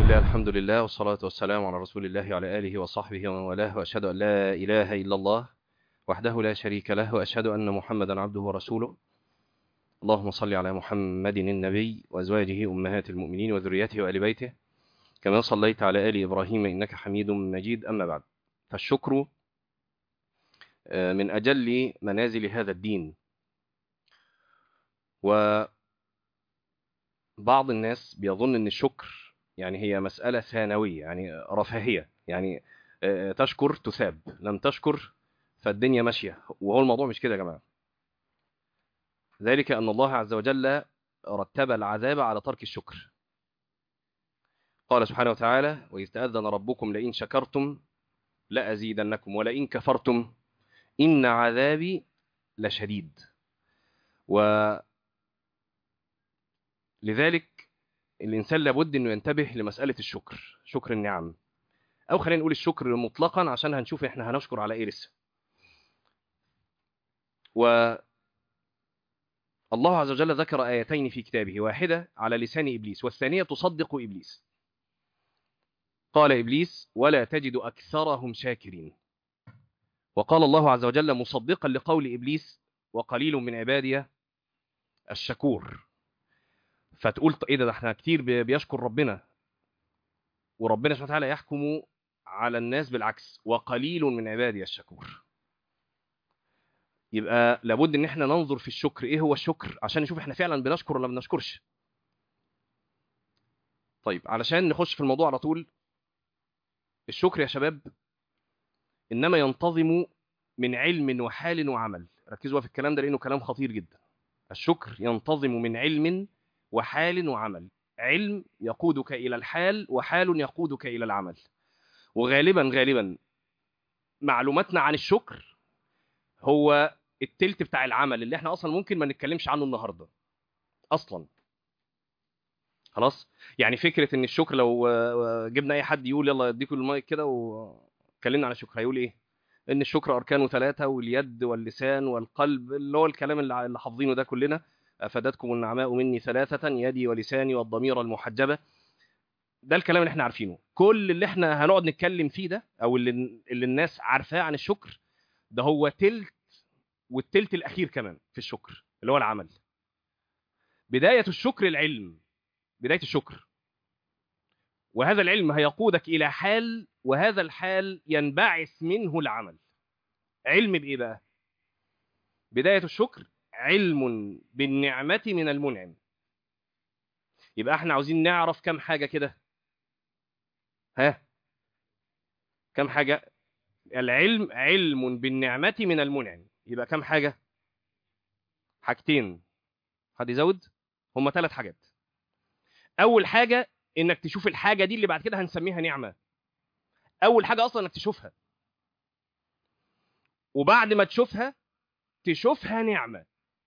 الله الحمد لله والصلاة والسلام على رسول الله وعلى آله وصحبه ومن والاه وأشهد أن لا إله إلا الله وحده لا شريك له وأشهد أن محمدا عبده ورسوله اللهم صل على محمد النبي وأزواجه أمهات المؤمنين وذريته وآل بيته كما صليت على آل إبراهيم إنك حميد مجيد أما بعد فالشكر من أجل منازل هذا الدين وبعض الناس بيظن أن الشكر يعني هي مسألة ثانوية يعني رفاهية يعني تشكر تثاب لم تشكر فالدنيا ماشية وهو الموضوع مش كده يا جماعة ذلك أن الله عز وجل رتب العذاب على ترك الشكر قال سبحانه وتعالى وإذ تأذن ربكم لئن شكرتم لأزيدنكم ولئن كفرتم إن عذابي لشديد ولذلك الإنسان لابد أنه ينتبه لمسألة الشكر شكر النعم أو خلينا نقول الشكر مطلقا عشان هنشوف إحنا هنشكر على إيه لسه و الله عز وجل ذكر آيتين في كتابه واحدة على لسان إبليس والثانية تصدق إبليس قال إبليس ولا تجد أكثرهم شاكرين وقال الله عز وجل مصدقا لقول إبليس وقليل من عبادي الشكور فتقول ايه ده احنا كتير بيشكر ربنا وربنا سبحانه وتعالى يحكم على الناس بالعكس وقليل من عبادي الشكور يبقى لابد ان احنا ننظر في الشكر ايه هو الشكر عشان نشوف احنا فعلا بنشكر ولا ما بنشكرش طيب علشان نخش في الموضوع على طول الشكر يا شباب انما ينتظم من علم وحال وعمل ركزوا في الكلام ده لانه كلام خطير جدا الشكر ينتظم من علم وحال وعمل علم يقودك الى الحال وحال يقودك الى العمل وغالبا غالبا معلوماتنا عن الشكر هو التلت بتاع العمل اللي احنا اصلا ممكن ما نتكلمش عنه النهارده اصلا خلاص يعني فكره ان الشكر لو جبنا اي حد يقول يلا اديكم المايك كده واتكلمنا عن الشكر هيقول ايه ان الشكر اركانه ثلاثه واليد واللسان والقلب اللي هو الكلام اللي حافظينه ده كلنا افادتكم النعماء مني ثلاثه يدي ولساني والضمير المحجبه ده الكلام اللي احنا عارفينه كل اللي احنا هنقعد نتكلم فيه ده او اللي, اللي الناس عارفاه عن الشكر ده هو تلت والتلت الاخير كمان في الشكر اللي هو العمل بدايه الشكر العلم بدايه الشكر وهذا العلم هيقودك الى حال وهذا الحال ينبعث منه العمل علم بايه بقى بدايه الشكر علم بالنعمه من المنعم يبقى احنا عاوزين نعرف كم حاجه كده ها كم حاجه العلم علم بالنعمه من المنعم يبقى كم حاجه حاجتين حد يزود هما ثلاث حاجات اول حاجه انك تشوف الحاجه دي اللي بعد كده هنسميها نعمه اول حاجه اصلا انك تشوفها وبعد ما تشوفها تشوفها نعمه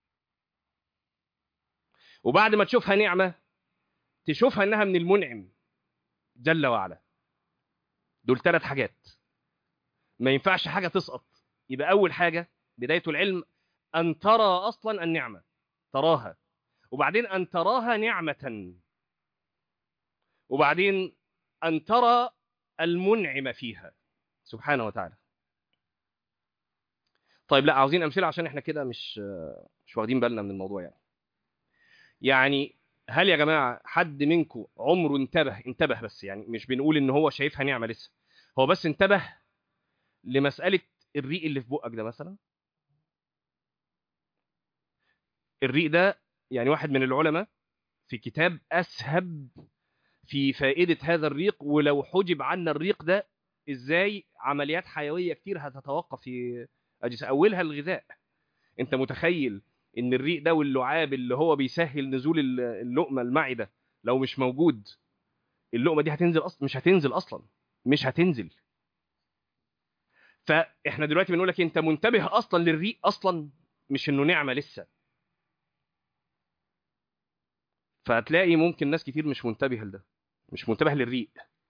وبعد ما تشوفها نعمه تشوفها انها من المنعم جل وعلا دول ثلاث حاجات ما ينفعش حاجه تسقط يبقى اول حاجه بدايه العلم ان ترى اصلا النعمه تراها وبعدين ان تراها نعمه وبعدين ان ترى المنعم فيها سبحانه وتعالى طيب لا عاوزين امثله عشان احنا كده مش مش واخدين بالنا من الموضوع يعني يعني هل يا جماعه حد منكم عمره انتبه انتبه بس يعني مش بنقول ان هو شايفها نعمه لسه هو بس انتبه لمساله الريق اللي في بقك ده مثلا الريق ده يعني واحد من العلماء في كتاب اسهب في فائده هذا الريق ولو حجب عنا الريق ده ازاي عمليات حيويه كتير هتتوقف في اجهزه اولها الغذاء انت متخيل ان الريق ده واللعاب اللي هو بيسهل نزول اللقمه المعده لو مش موجود اللقمه دي هتنزل اصلا مش هتنزل اصلا مش هتنزل فاحنا دلوقتي بنقول لك انت منتبه اصلا للريق اصلا مش انه نعمه لسه فهتلاقي ممكن ناس كتير مش منتبه لده مش منتبه للريق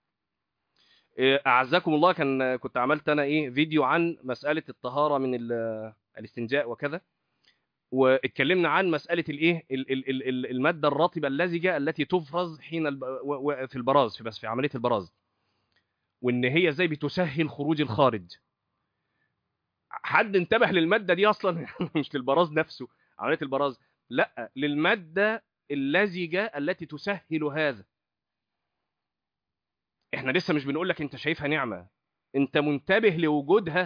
اعزكم الله كان كنت عملت انا ايه فيديو عن مساله الطهاره من الاستنجاء وكذا واتكلمنا عن مساله الايه ال- ال- ال- ال- الماده الرطبه اللزجه التي تفرز حين الب... و- و- في البراز في بس في عمليه البراز وان هي ازاي بتسهل خروج الخارج حد انتبه للماده دي اصلا مش للبراز نفسه عمليه البراز لا للماده اللزجه التي تسهل هذا احنا لسه مش بنقول لك انت شايفها نعمه انت منتبه لوجودها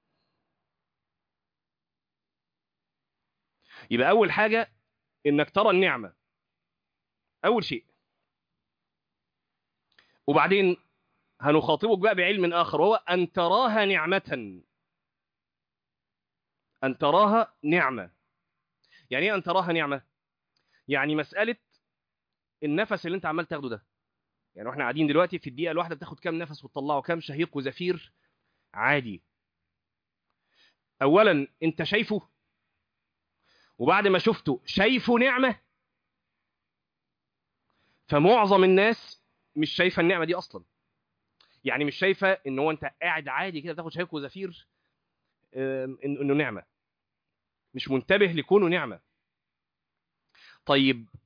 يبقى اول حاجه انك ترى النعمه اول شيء وبعدين هنخاطبك بقى بعلم اخر وهو ان تراها نعمه ان تراها نعمه يعني ايه ان تراها نعمه يعني مساله النفس اللي انت عمال تاخده ده يعني واحنا قاعدين دلوقتي في الدقيقه الواحده بتاخد كام نفس وتطلعه كام شهيق وزفير عادي اولا انت شايفه وبعد ما شفته شايفه نعمه فمعظم الناس مش شايفه النعمه دي اصلا يعني مش شايفه ان هو انت قاعد عادي كده تاخد شهيق وزفير آم، إن- انه نعمه مش منتبه لكونه نعمه طيب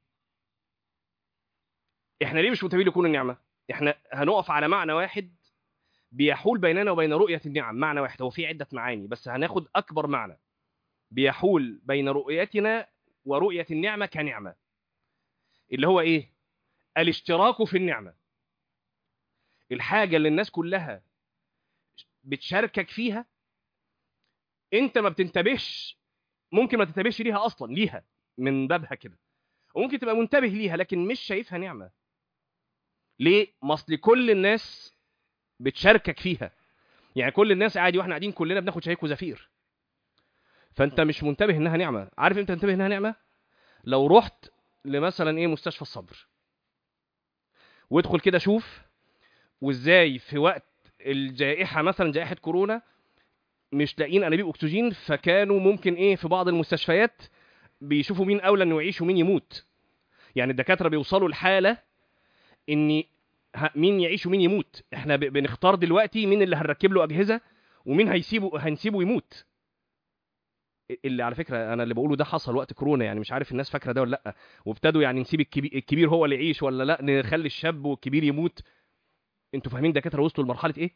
احنا ليه مش منتبهين لكون النعمه احنا هنقف على معنى واحد بيحول بيننا وبين رؤيه النعم معنى واحد هو في عده معاني بس هناخد اكبر معنى بيحول بين رؤيتنا ورؤيه النعمه كنعمه اللي هو ايه الاشتراك في النعمه الحاجه اللي الناس كلها بتشاركك فيها انت ما بتنتبهش ممكن ما تنتبهش ليها اصلا ليها من بابها كده وممكن تبقى منتبه ليها لكن مش شايفها نعمه ليه ما اصل كل الناس بتشاركك فيها يعني كل الناس عادي واحنا قاعدين كلنا بناخد شهيق وزفير فانت مش منتبه انها نعمه عارف امتى تنتبه انها نعمه لو رحت لمثلا ايه مستشفى الصدر وادخل كده شوف وازاي في وقت الجائحه مثلا جائحه كورونا مش لاقيين انابيب اكسجين فكانوا ممكن ايه في بعض المستشفيات بيشوفوا مين اولى انه يعيش ومين يموت يعني الدكاتره بيوصلوا لحاله ان ه- مين يعيش ومين يموت احنا ب- بنختار دلوقتي مين اللي هنركب له اجهزه ومين هيسيبه هنسيبه يموت اللي على فكره انا اللي بقوله ده حصل وقت كورونا يعني مش عارف الناس فاكره ده ولا لا وابتدوا يعني نسيب الكبير, الكبير هو اللي يعيش ولا لا نخلي الشاب والكبير يموت انتوا فاهمين دكاتره وصلوا لمرحله ايه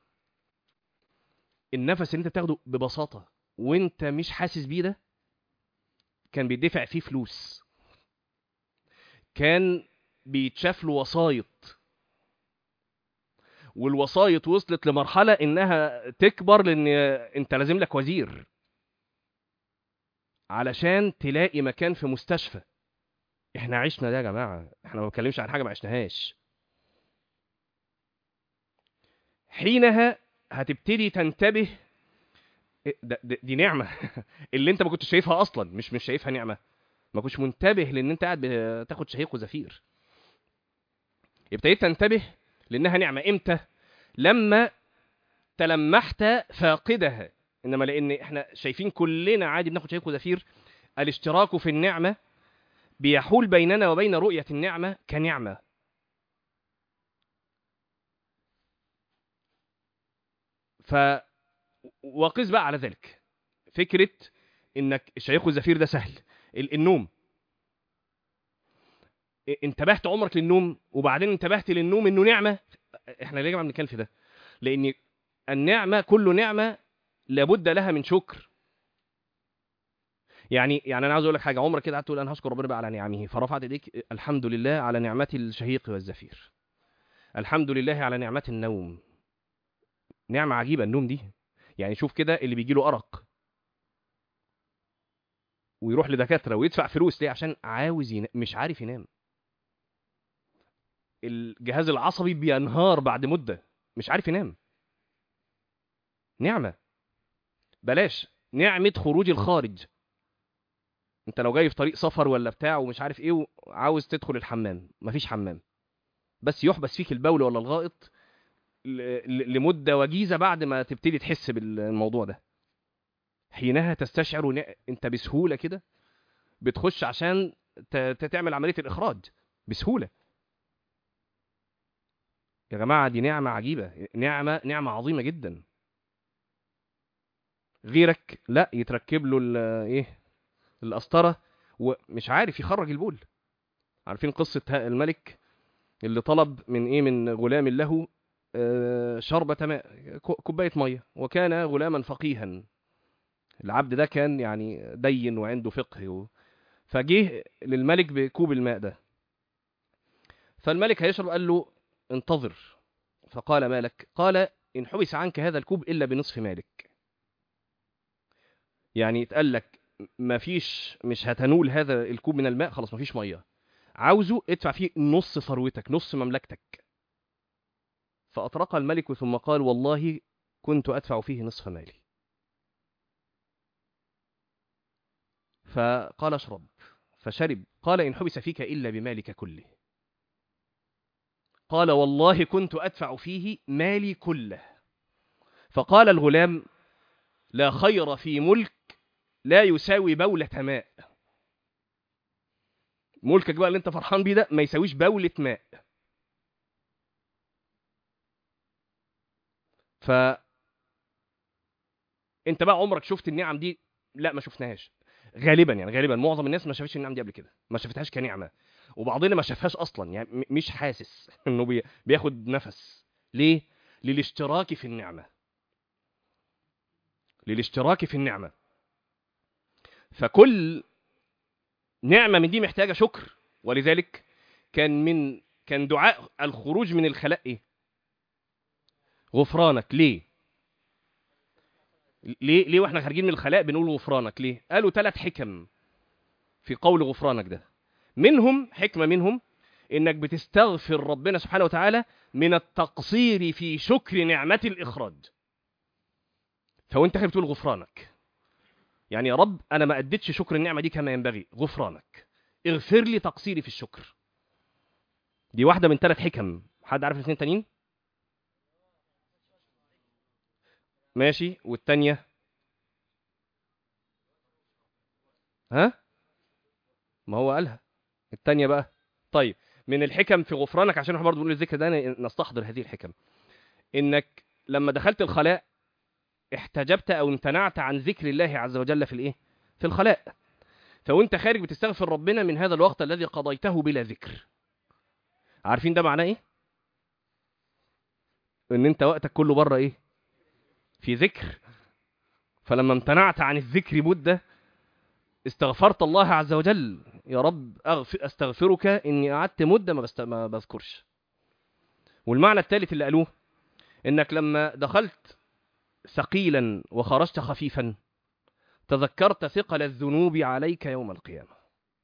النفس اللي انت بتاخده ببساطه وانت مش حاسس بيه ده كان بيدفع فيه فلوس كان بيتشاف له وسايط والوسايط وصلت لمرحله انها تكبر لان انت لازم لك وزير علشان تلاقي مكان في مستشفى احنا عشنا ده يا جماعه احنا ما بنتكلمش عن حاجه ما عشناهاش حينها هتبتدي تنتبه إيه ده ده دي نعمه اللي انت ما كنتش شايفها اصلا مش مش شايفها نعمه ما كنتش منتبه لان انت قاعد بتاخد شهيق وزفير ابتديت تنتبه لانها نعمه امتى لما تلمحت فاقدها انما لان احنا شايفين كلنا عادي بناخد شهيق وزفير الاشتراك في النعمه بيحول بيننا وبين رؤيه النعمه كنعمه ف وقس بقى على ذلك فكره انك الشهيق والزفير ده سهل ال- النوم إ- انتبهت عمرك للنوم وبعدين انتبهت للنوم انه نعمه احنا ليه يا جماعه بنتكلم في ده لان النعمه كل نعمه لابد لها من شكر يعني يعني انا عاوز اقول لك حاجه عمرك كده قعدت تقول انا هشكر ربنا بقى على نعمه فرفعت ايديك الحمد لله على نعمه الشهيق والزفير الحمد لله على نعمه النوم نعمه عجيبه النوم دي يعني شوف كده اللي بيجي له ارق ويروح لدكاتره ويدفع فلوس ليه عشان عاوز ينام مش عارف ينام الجهاز العصبي بينهار بعد مده مش عارف ينام نعمه بلاش نعمه خروج الخارج انت لو جاي في طريق سفر ولا بتاع ومش عارف ايه وعاوز تدخل الحمام مفيش حمام بس يحبس فيك البول ولا الغائط ل- ل- لمده وجيزه بعد ما تبتدي تحس بالموضوع ده حينها تستشعر ن- انت بسهوله كده بتخش عشان ت- ت- تعمل عمليه الاخراج بسهوله يا جماعه دي نعمه عجيبه نعمه نعمه عظيمه جدا غيرك لا يتركب له ال- ايه القسطره ومش عارف يخرج البول عارفين قصه ها- الملك اللي طلب من ايه من غلام له آه، شربة ماء كو- كوبايه ميه وكان غلاما فقيها العبد ده كان يعني دين وعنده فقه و... فجه للملك بكوب الماء ده فالملك هيشرب قال له انتظر فقال مالك قال إن حبس عنك هذا الكوب إلا بنصف مالك يعني يتقال لك مفيش مش هتنول هذا الكوب من الماء خلاص مفيش مية عاوزه ادفع فيه نص ثروتك نص مملكتك فأطرق الملك ثم قال والله كنت أدفع فيه نصف مالي فقال اشرب فشرب قال إن حبس فيك إلا بمالك كله قال والله كنت أدفع فيه مالي كله فقال الغلام لا خير في ملك لا يساوي بولة ماء ملكك بقى اللي انت فرحان بيه ده ما يساويش بولة ماء ف انت بقى عمرك شفت النعم دي لا ما شفناهاش غالبا يعني غالبا معظم الناس ما شافتش النعم دي قبل كده ما شافتهاش كنعمه وبعضنا ما شافهاش اصلا يعني م- مش حاسس انه بي- بياخد نفس ليه للاشتراك في النعمه للاشتراك في النعمه فكل نعمه من دي محتاجه شكر ولذلك كان من كان دعاء الخروج من الخلاء ايه غفرانك ليه ليه ليه واحنا خارجين من الخلاء بنقول غفرانك ليه قالوا ثلاث حكم في قول غفرانك ده منهم حكمة منهم انك بتستغفر ربنا سبحانه وتعالى من التقصير في شكر نعمة الإخراج فوانت خارج بتقول غفرانك يعني يا رب انا ما اديتش شكر النعمة دي كما ينبغي غفرانك اغفر لي تقصيري في الشكر دي واحدة من ثلاث حكم حد عارف الاثنين تانيين ماشي والتانية ها ما هو قالها التانية بقى طيب من الحكم في غفرانك عشان احنا برضه بنقول الذكر ده نستحضر هذه الحكم انك لما دخلت الخلاء احتجبت او امتنعت عن ذكر الله عز وجل في الايه في الخلاء فوانت خارج بتستغفر ربنا من هذا الوقت الذي قضيته بلا ذكر عارفين ده معناه ايه ان انت وقتك كله بره ايه في ذكر فلما امتنعت عن الذكر مده استغفرت الله عز وجل يا رب أغف... استغفرك اني قعدت مده ما, بست... ما بذكرش والمعنى الثالث اللي قالوه انك لما دخلت ثقيلا وخرجت خفيفا تذكرت ثقل الذنوب عليك يوم القيامه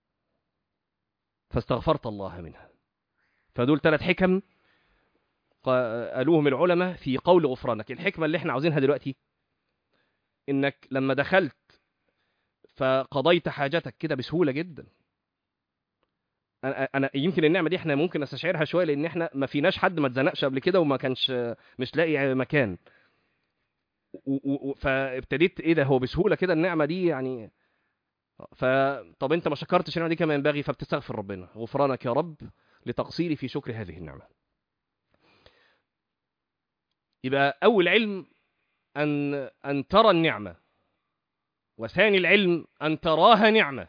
فاستغفرت الله منها فدول ثلاث حكم قالوهم العلماء في قول غفرانك الحكمه اللي احنا عاوزينها دلوقتي انك لما دخلت فقضيت حاجتك كده بسهوله جدا انا انا يمكن النعمه دي احنا ممكن نستشعرها شويه لان احنا ما فيناش حد ما اتزنقش قبل كده وما كانش مش لاقي مكان و- و- فابتديت ايه ده هو بسهوله كده النعمه دي يعني فطب انت ما شكرتش النعمه دي كما ينبغي فبتستغفر ربنا غفرانك يا رب لتقصيري في شكر هذه النعمه يبقى اول علم ان ان ترى النعمه وثاني العلم أن تراها نعمة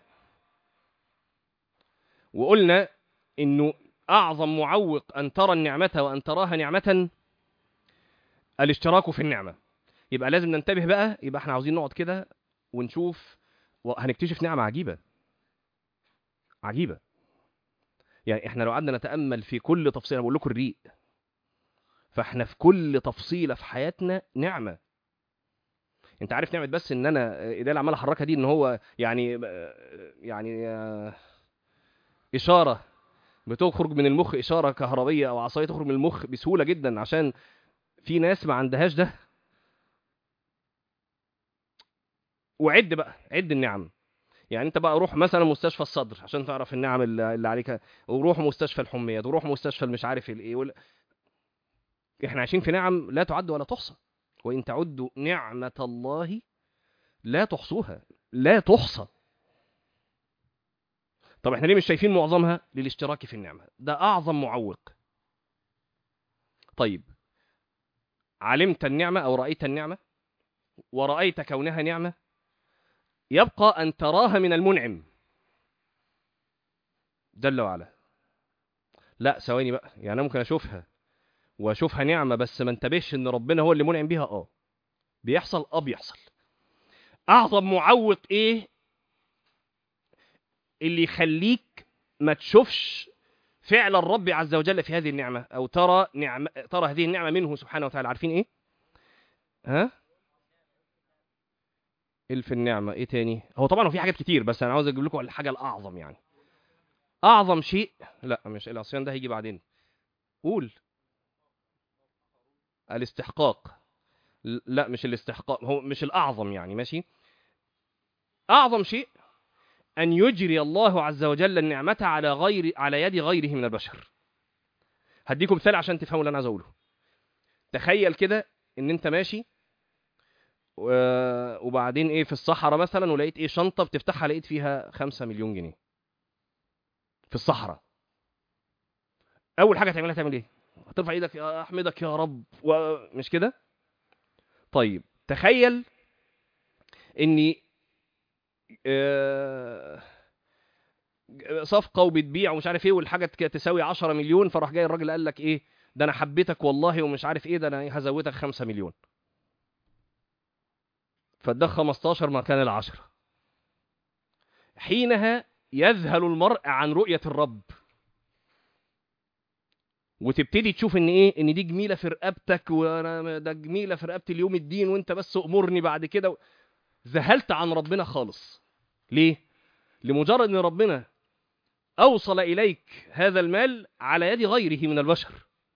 وقلنا إنه أعظم معوق أن ترى النعمة وأن تراها نعمة الاشتراك في النعمة يبقى لازم ننتبه بقى يبقى احنا عاوزين نقعد كده ونشوف وهنكتشف نعمة عجيبة عجيبة يعني احنا لو قعدنا نتأمل في كل تفصيلة بقول لكم الريق فاحنا في كل تفصيلة في حياتنا نعمة انت عارف نعمه بس ان انا ايدي اللي عمال احركها دي ان هو يعني يعني اشاره بتخرج من المخ اشاره كهربيه او عصايه تخرج من المخ بسهوله جدا عشان في ناس ما عندهاش ده وعد بقى عد النعم يعني انت بقى روح مثلا مستشفى الصدر عشان تعرف النعم اللي عليك وروح مستشفى الحميات وروح مستشفى المش عارف الايه وال... احنا عايشين في نعم لا تعد ولا تحصى وإن تعدوا نعمة الله لا تحصوها لا تحصى طب احنا ليه مش شايفين معظمها للاشتراك في النعمة ده أعظم معوق طيب علمت النعمة أو رأيت النعمة ورأيت كونها نعمة يبقى أن تراها من المنعم جل وعلا لا ثواني بقى يعني أنا ممكن أشوفها وأشوفها نعمة بس ما انتبهش إن ربنا هو اللي منعم بيها آه بيحصل آه بيحصل أعظم معوق إيه اللي يخليك ما تشوفش فعل الرب عز وجل في هذه النعمة أو ترى نعمة ترى هذه النعمة منه سبحانه وتعالى عارفين إيه؟ ها؟ إلف النعمة إيه تاني؟ هو طبعا في حاجات كتير بس أنا عاوز أجيب لكم الحاجة الأعظم يعني أعظم شيء لا مش العصيان ده هيجي بعدين قول الاستحقاق لا مش الاستحقاق هو مش الأعظم يعني ماشي أعظم شيء أن يجري الله عز وجل النعمة على غير على يد غيره من البشر. هديكم مثال عشان تفهموا اللي أنا عايز أقوله. تخيل كده إن أنت ماشي وبعدين إيه في الصحراء مثلا ولقيت إيه شنطة بتفتحها لقيت فيها خمسة مليون جنيه. في الصحراء. أول حاجة تعملها تعمل إيه؟ هترفع إيدك يا أحمدك يا رب ومش كده؟ طيب تخيل إني صفقه وبتبيع ومش عارف ايه والحاجه تساوي 10 مليون فراح جاي الراجل قال لك ايه ده انا حبيتك والله ومش عارف ايه ده انا هزودك 5 مليون فاداك 15 مكان العشرة حينها يذهل المرء عن رؤية الرب وتبتدي تشوف ان ايه ان دي جميله في رقبتك وانا ده جميله في رقبتي اليوم الدين وانت بس امرني بعد كده ذهلت عن ربنا خالص ليه لمجرد ان ربنا اوصل اليك هذا المال على يد غيره من البشر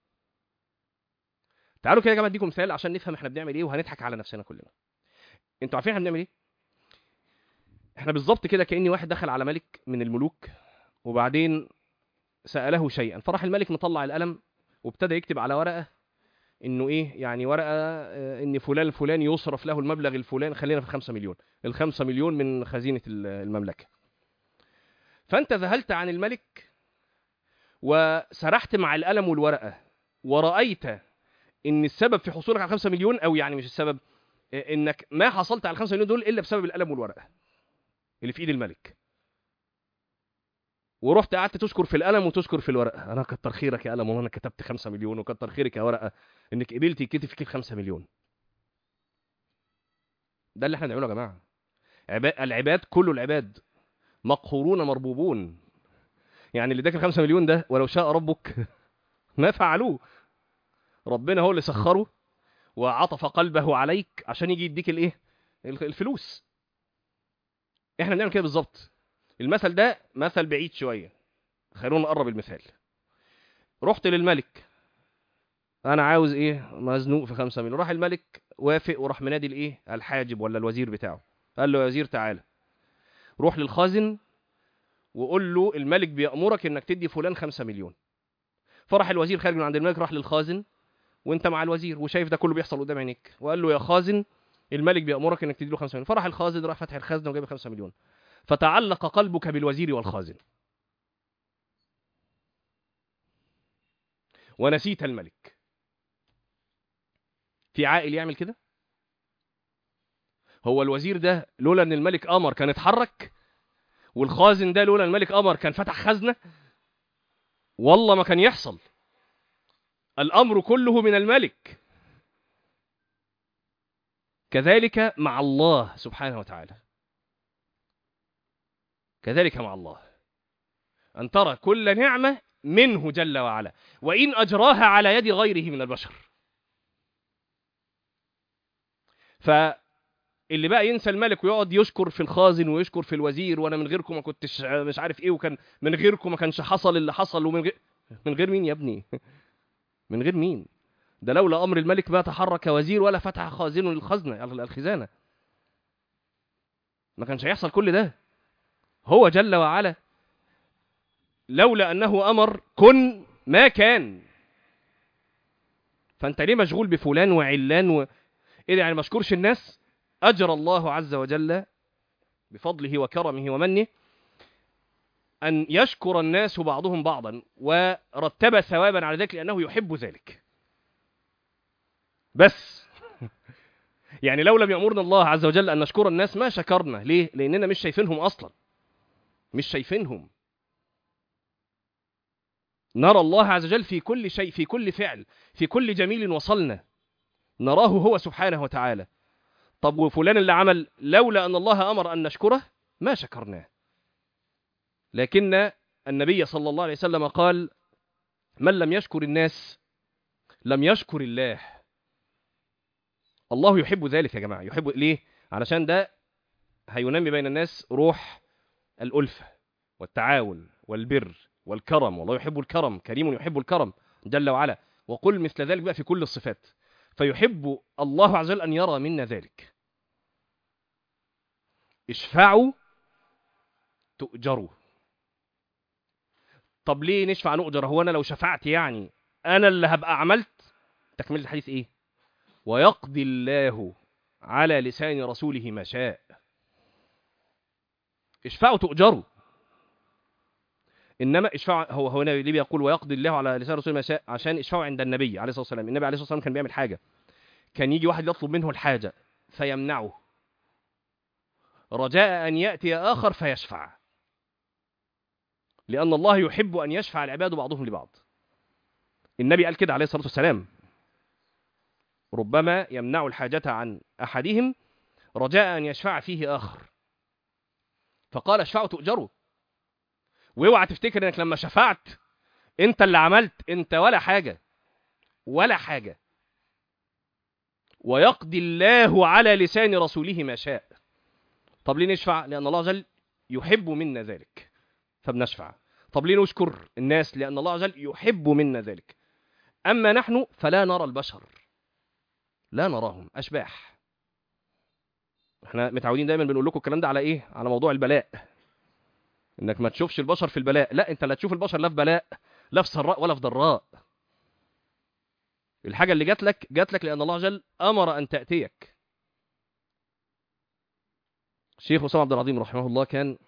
تعالوا كده يا جماعه اديكم مثال عشان نفهم احنا بنعمل ايه وهنضحك على نفسنا كلنا انتوا عارفين احنا بنعمل ايه احنا بالظبط كده كاني واحد دخل على ملك من الملوك وبعدين ساله شيئا فراح الملك مطلع القلم وابتدى يكتب على ورقه انه ايه يعني ورقه ان فلان الفلاني يصرف له المبلغ الفلاني خلينا في 5 مليون الخمسة مليون من خزينه المملكه فانت ذهلت عن الملك وسرحت مع القلم والورقه ورايت ان السبب في حصولك على 5 مليون او يعني مش السبب انك ما حصلت على ال 5 مليون دول الا بسبب القلم والورقه اللي في ايد الملك ورحت قعدت تشكر في القلم وتشكر في الورقه انا كتر خيرك يا قلم وانا كتبت 5 مليون وكتر خيرك يا ورقه انك قبلتي يتكتب فيك 5 مليون ده اللي احنا بنعمله يا جماعه عباد العباد كل العباد مقهورون مربوبون يعني اللي اداك ال 5 مليون ده ولو شاء ربك ما فعلوه ربنا هو اللي سخره وعطف قلبه عليك عشان يجي يديك الايه الفلوس احنا بنعمل كده بالظبط المثل ده مثل بعيد شويه خلونا نقرب المثال رحت للملك انا عاوز ايه مزنوق في خمسة مليون راح الملك وافق وراح منادي الايه الحاجب ولا الوزير بتاعه قال له يا وزير تعالى روح للخازن وقول له الملك بيأمرك انك تدي فلان خمسة مليون فرح الوزير خارج من عند الملك راح للخازن وانت مع الوزير وشايف ده كله بيحصل قدام عينيك وقال له يا خازن الملك بيأمرك انك تدي له 5 مليون فرح الخازن راح فتح الخزنه وجاب 5 مليون فتعلق قلبك بالوزير والخازن ونسيت الملك في عاقل يعمل كده هو الوزير ده لولا ان الملك امر كان اتحرك والخازن ده لولا الملك امر كان فتح خزنه والله ما كان يحصل الامر كله من الملك كذلك مع الله سبحانه وتعالى كذلك مع الله ان ترى كل نعمه منه جل وعلا وان اجراها على يد غيره من البشر فاللي بقى ينسى الملك ويقعد يشكر في الخازن ويشكر في الوزير وانا من غيركم ما كنتش مش عارف ايه وكان من غيركم ما كانش حصل اللي حصل ومن غير من غير مين يا ابني من غير مين ده لولا امر الملك ما تحرك وزير ولا فتح خازن الخزنه الخزانه ما كانش هيحصل كل ده هو جل وعلا لولا انه امر كن ما كان فانت ليه مشغول بفلان وعلان و... ايه ده يعني ما اشكرش الناس اجر الله عز وجل بفضله وكرمه ومنه أن يشكر الناس بعضهم بعضا ورتب ثوابا على ذلك لأنه يحب ذلك بس يعني لو لم يأمرنا الله عز وجل أن نشكر الناس ما شكرنا ليه؟ لأننا مش شايفينهم أصلا مش شايفينهم نرى الله عز وجل في كل شيء في كل فعل في كل جميل وصلنا نراه هو سبحانه وتعالى طب وفلان اللي عمل لولا أن الله أمر أن نشكره ما شكرناه لكن النبي صلى الله عليه وسلم قال من لم يشكر الناس لم يشكر الله الله يحب ذلك يا جماعة يحب ليه؟ علشان ده هينمي بين الناس روح الألفة والتعاون والبر والكرم والله يحب الكرم كريم يحب الكرم جل وعلا وقل مثل ذلك بقى في كل الصفات فيحب الله عز وجل أن يرى منا ذلك اشفعوا تؤجروا طب ليه نشفع نؤجر هو أنا لو شفعت يعني أنا اللي هبقى عملت تكملة الحديث إيه ويقضي الله على لسان رسوله ما شاء اشفعوا تؤجروا انما اشفعوا هو هو ليه بيقول ويقضي الله على لسان رسوله ما شاء عشان اشفعوا عند النبي عليه الصلاه والسلام النبي عليه الصلاه والسلام كان بيعمل حاجه كان يجي واحد يطلب منه الحاجه فيمنعه رجاء ان ياتي اخر فيشفع لان الله يحب ان يشفع العباد بعضهم لبعض النبي قال كده عليه الصلاه والسلام ربما يمنع الحاجة عن أحدهم رجاء أن يشفع فيه آخر فقال اشفعوا تؤجروا واوعى تفتكر انك لما شفعت انت اللي عملت انت ولا حاجة ولا حاجة ويقضي الله على لسان رسوله ما شاء طب ليه نشفع لأن الله جل يحب منا ذلك فبنشفع طب ليه نشكر الناس لأن الله جل يحب منا ذلك أما نحن فلا نرى البشر لا نراهم أشباح احنا متعودين دايما بنقول لكم الكلام ده على ايه على موضوع البلاء انك ما تشوفش البشر في البلاء لا انت لا تشوف البشر لا في بلاء لا في سراء ولا في ضراء الحاجة اللي جات لك جات لك لأن الله جل أمر أن تأتيك الشيخ أسامة عبد العظيم رحمه الله كان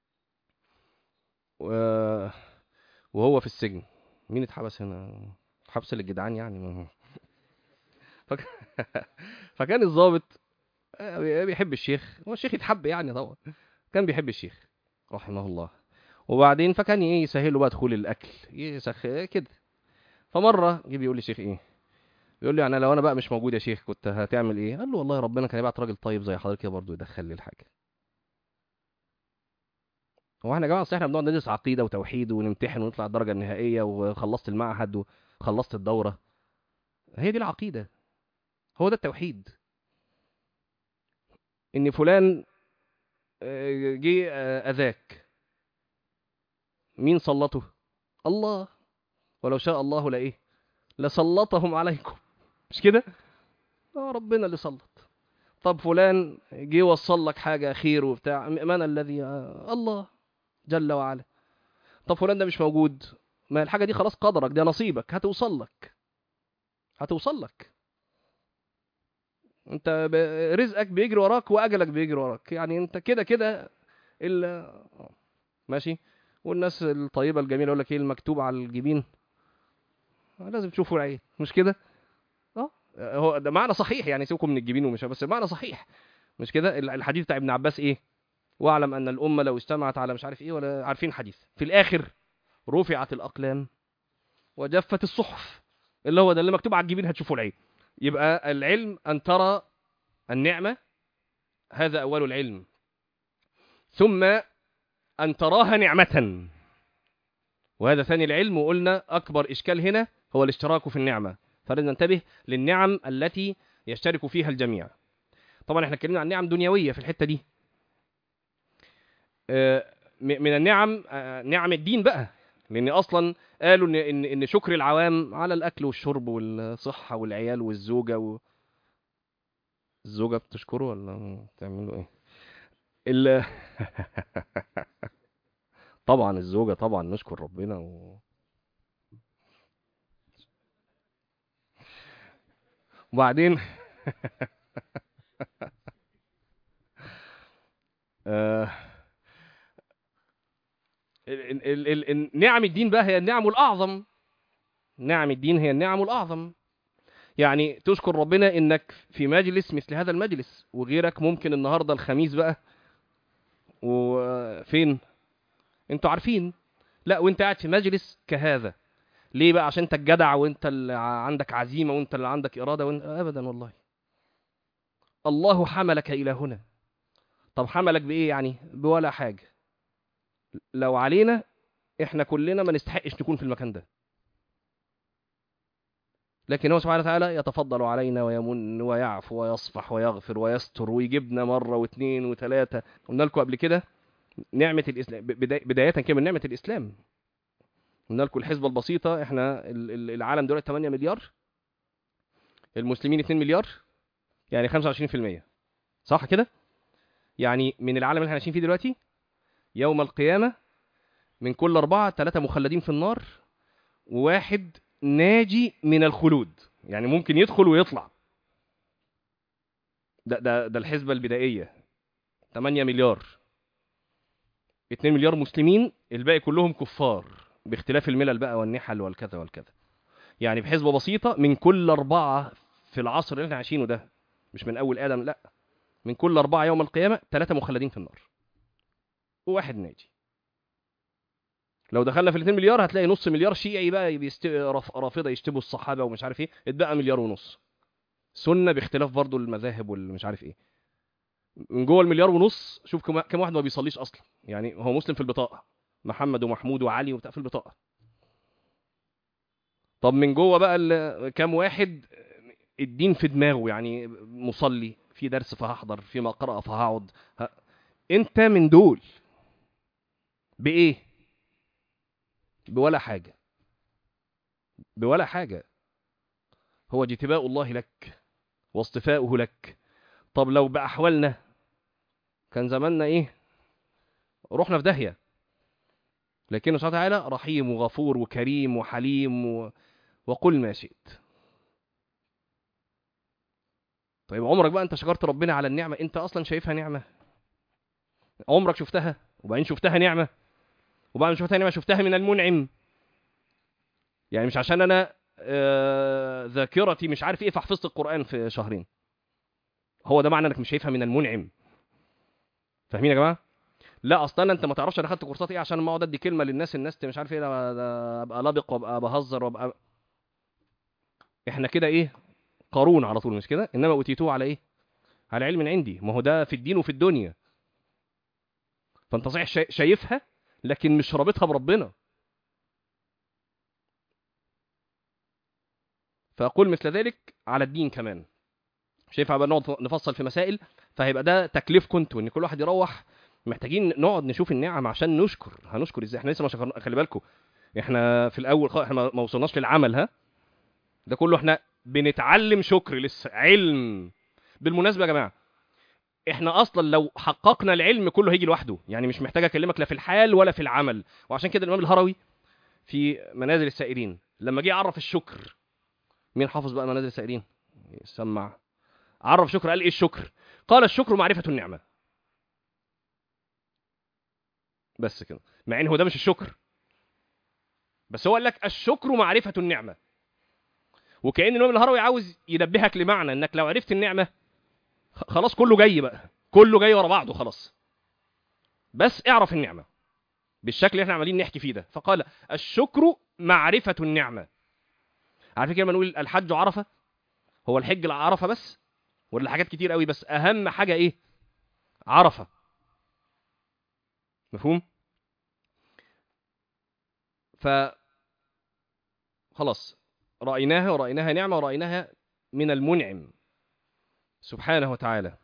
وهو في السجن مين اتحبس هنا حبس للجدعان يعني فك... فكان الضابط بيحب الشيخ هو الشيخ يتحب يعني طبعا كان بيحب الشيخ رحمه الله وبعدين فكان ايه يسهل له بقى دخول الاكل يسخ كده فمره جه بيقول لي الشيخ ايه بيقول لي يعني لو انا بقى مش موجود يا شيخ كنت هتعمل ايه قال له والله ربنا كان يبعت راجل طيب زي حضرتك كده برضه يدخل لي الحاجه هو احنا يا جماعه احنا بنقعد ندرس عقيده وتوحيد ونمتحن ونطلع الدرجه النهائيه وخلصت المعهد وخلصت الدوره هي دي العقيده هو ده التوحيد ان فلان جه اذاك مين سلطه الله ولو شاء الله لايه لسلطهم عليكم مش كده اه ربنا اللي سلط طب فلان جه وصل لك حاجه خير وبتاع من الذي الله جل وعلا طب فلان ده مش موجود ما الحاجه دي خلاص قدرك ده نصيبك هتوصل لك هتوصل لك انت رزقك بيجري وراك واجلك بيجري وراك يعني انت كده كده الا ماشي والناس الطيبه الجميله يقول لك ايه المكتوب على الجبين لازم تشوفوا العين مش كده اه هو ده معنى صحيح يعني سيبكم من الجبين ومش بس معنى صحيح مش كده الحديث بتاع ابن عباس ايه واعلم ان الامه لو اجتمعت على مش عارف ايه ولا عارفين الحديث في الاخر رفعت الاقلام وجفت الصحف اللي هو ده اللي مكتوب على الجبين هتشوفوا العين يبقى العلم أن ترى النعمة هذا أول العلم ثم أن تراها نعمة وهذا ثاني العلم وقلنا أكبر إشكال هنا هو الاشتراك في النعمة فلازم ننتبه للنعم التي يشترك فيها الجميع طبعا احنا اتكلمنا عن نعم دنيوية في الحتة دي من النعم نعم الدين بقى لان اصلا قالوا ان ان ان شكر العوام على الاكل والشرب والصحه والعيال والزوجه و... الزوجه بتشكره ولا بتعملوا ايه ال... طبعا الزوجه طبعا نشكر ربنا و... وبعدين آه... ال ال ال نعم الدين بقى هي النعم الأعظم نعم الدين هي النعم الأعظم يعني تشكر ربنا انك في مجلس مثل هذا المجلس وغيرك ممكن النهارده الخميس بقى وفين انتوا عارفين لا وانت قاعد في مجلس كهذا ليه بقى عشان انت الجدع وانت اللي عندك عزيمه وانت اللي عندك اراده وانت ابدا والله الله حملك الى هنا طب حملك بايه يعني بولا حاجه لو علينا احنا كلنا ما نستحقش نكون في المكان ده لكن هو سبحانه وتعالى يتفضل علينا ويمن ويعفو ويصفح ويغفر ويستر ويجيبنا مره واثنين وثلاثه قلنا لكم قبل كده نعمه الاسلام بدايه كده من نعمه الاسلام قلنا لكم الحسبه البسيطه احنا العالم دلوقتي 8 مليار المسلمين 2 مليار يعني 25% صح كده يعني من العالم اللي احنا عايشين فيه دلوقتي يوم القيامه من كل اربعه ثلاثه مخلدين في النار وواحد ناجي من الخلود يعني ممكن يدخل ويطلع ده ده ده الحسبه البدائيه 8 مليار 2 مليار مسلمين الباقي كلهم كفار باختلاف الملل بقى والنحل والكذا والكذا يعني بحسبه بسيطه من كل اربعه في العصر اللي احنا عايشينه ده مش من اول ادم لا من كل اربعه يوم القيامه ثلاثه مخلدين في النار وواحد ناجي لو دخلنا في ال 2 مليار هتلاقي نص مليار شيعي بقى بيست... رافضه يشتبوا الصحابه ومش عارف ايه اتبقى مليار ونص سنه باختلاف برضو المذاهب والمش عارف ايه من جوه المليار ونص شوف كم كم واحد ما بيصليش اصلا يعني هو مسلم في البطاقه محمد ومحمود وعلي وبتاع في البطاقه طب من جوه بقى ال... كام واحد الدين في دماغه يعني مصلي في درس فهحضر في مقرأة فهقعد ه... انت من دول بايه بولا حاجة بولا حاجة هو اجتباء الله لك واصطفاؤه لك طب لو بأحوالنا كان زماننا ايه رحنا في داهية لكنه سبحانه وتعالى رحيم وغفور وكريم وحليم و... وقل ما شئت طيب عمرك بقى انت شكرت ربنا على النعمة انت اصلا شايفها نعمة عمرك شفتها وبعدين شفتها نعمة وبعد ما شفتها نعمة شفتها من المنعم يعني مش عشان انا آه ذاكرتي مش عارف ايه فحفظت القرآن في شهرين هو ده معنى انك مش شايفها من المنعم فاهمين يا جماعه لا اصلا انت ما تعرفش انا خدت كورسات ايه عشان ما اقعد ادي كلمه للناس الناس مش عارف ايه ابقى لابق وابقى بهزر وابقى احنا كده ايه قارون على طول مش كده انما اوتيتوه على ايه على علم عندي ما هو ده في الدين وفي الدنيا فانت صحيح شايفها لكن مش رابطها بربنا فاقول مثل ذلك على الدين كمان مش هينفع بقى نقعد نفصل في مسائل فهيبقى ده تكليفكم انتوا ان كل واحد يروح محتاجين نقعد نشوف النعم عشان نشكر هنشكر ازاي احنا لسه ما شكرنا خلي بالكم احنا في الاول خ... احنا ما وصلناش للعمل ها ده كله احنا بنتعلم شكر لسه علم بالمناسبه يا جماعه احنا اصلا لو حققنا العلم كله هيجي لوحده يعني مش محتاج اكلمك لا في الحال ولا في العمل وعشان كده الامام الهروي في منازل السائرين لما جه يعرف الشكر مين حافظ بقى منازل السائرين سمع عرف شكر قال ايه الشكر قال الشكر معرفه النعمه بس كده مع ان هو ده مش الشكر بس هو قال لك الشكر معرفه النعمه وكأن الإمام الهروي عاوز ينبهك لمعنى انك لو عرفت النعمه خلاص كله جاي بقى كله جاي ورا بعضه خلاص بس اعرف النعمه بالشكل اللي احنا عمالين نحكي فيه ده فقال الشكر معرفه النعمه عارفين كده نقول الحج عرفه هو الحج عرفه بس ولا حاجات كتير قوي بس اهم حاجه ايه عرفه مفهوم ف خلاص رايناها ورايناها نعمه ورايناها من المنعم سبحانه وتعالى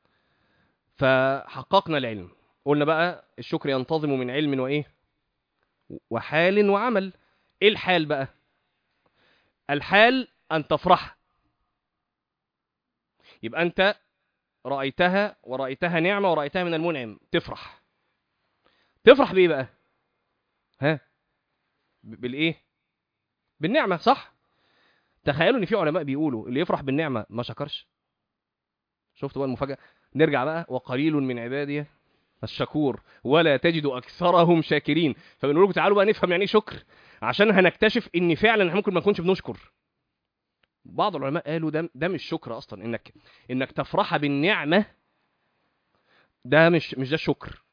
فحققنا العلم قلنا بقى الشكر ينتظم من علم وايه وحال وعمل ايه الحال بقى الحال ان تفرح يبقى انت رايتها ورايتها نعمه ورايتها من المنعم تفرح تفرح بايه بقى ها بالايه بالنعمه صح تخيلوا ان في علماء بيقولوا اللي يفرح بالنعمه ما شكرش شفتوا بقى المفاجاه نرجع بقى وقليل من عبادي الشكور ولا تجد اكثرهم شاكرين فبنقول لكم تعالوا بقى نفهم يعني ايه شكر عشان هنكتشف ان فعلا احنا ممكن ما نكونش بنشكر بعض العلماء قالوا ده ده مش شكر اصلا انك انك تفرح بالنعمه ده مش مش ده الشكر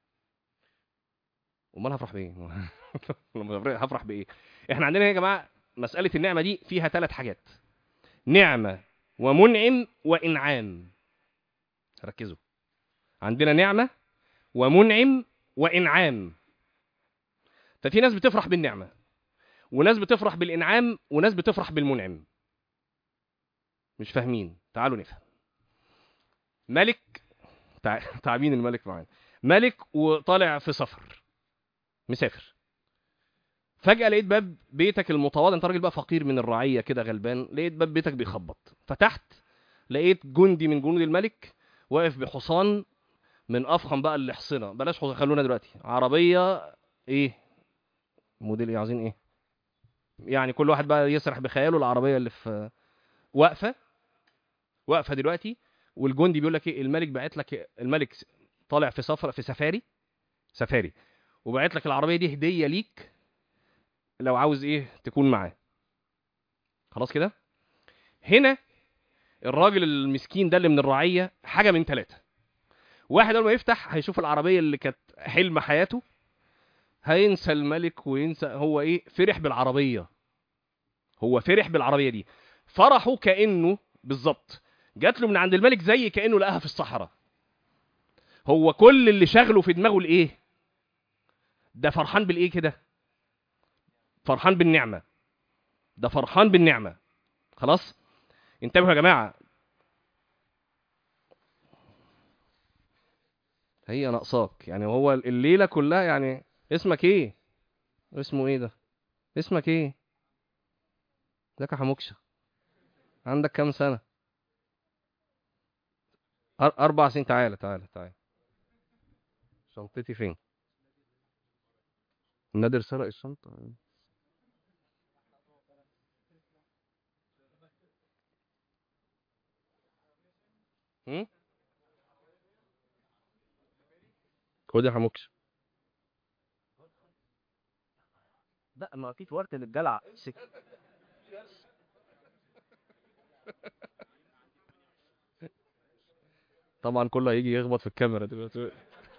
امال هفرح بايه لما هفرح بايه احنا عندنا يا جماعه مساله النعمه دي فيها ثلاث حاجات نعمه ومنعم وانعام ركزوا عندنا نعمه ومنعم وانعام ففي ناس بتفرح بالنعمه وناس بتفرح بالانعام وناس بتفرح بالمنعم مش فاهمين تعالوا نفهم ملك تع... تعبين الملك معانا ملك وطالع في سفر مسافر فجأة لقيت باب بيتك المتواضع انت راجل بقى فقير من الرعية كده غلبان لقيت باب بيتك بيخبط فتحت لقيت جندي من جنود الملك واقف بحصان من افخم بقى الاحصنة بلاش حصان خلونا دلوقتي عربية ايه موديل ايه عايزين ايه يعني كل واحد بقى يسرح بخياله العربية اللي في واقفة واقفة دلوقتي والجندي بيقول لك ايه الملك بعت لك الملك طالع في سفر في سفاري سفاري وبعت لك العربيه دي هديه ليك لو عاوز ايه تكون معاه خلاص كده هنا الراجل المسكين ده اللي من الرعيه حاجه من ثلاثه واحد اول ما يفتح هيشوف العربيه اللي كانت حلم حياته هينسى الملك وينسى هو ايه فرح بالعربيه هو فرح بالعربيه دي فرحه كانه بالظبط جات له من عند الملك زي كانه لقاها في الصحراء هو كل اللي شغله في دماغه الايه ده فرحان بالايه كده فرحان بالنعمه ده فرحان بالنعمه خلاص انتبهوا يا جماعه هي ناقصاك يعني هو الليله كلها يعني اسمك ايه اسمه ايه ده اسمك ايه ازيك يا حموكشه عندك كام سنه أر- اربع سنين تعالى تعالى تعالى شنطتي فين نادر سرق الشنطه هم؟ خد يا حموكش لا ما اكيد وقت للجلع سك... طبعا كله هيجي يخبط في الكاميرا دلوقتي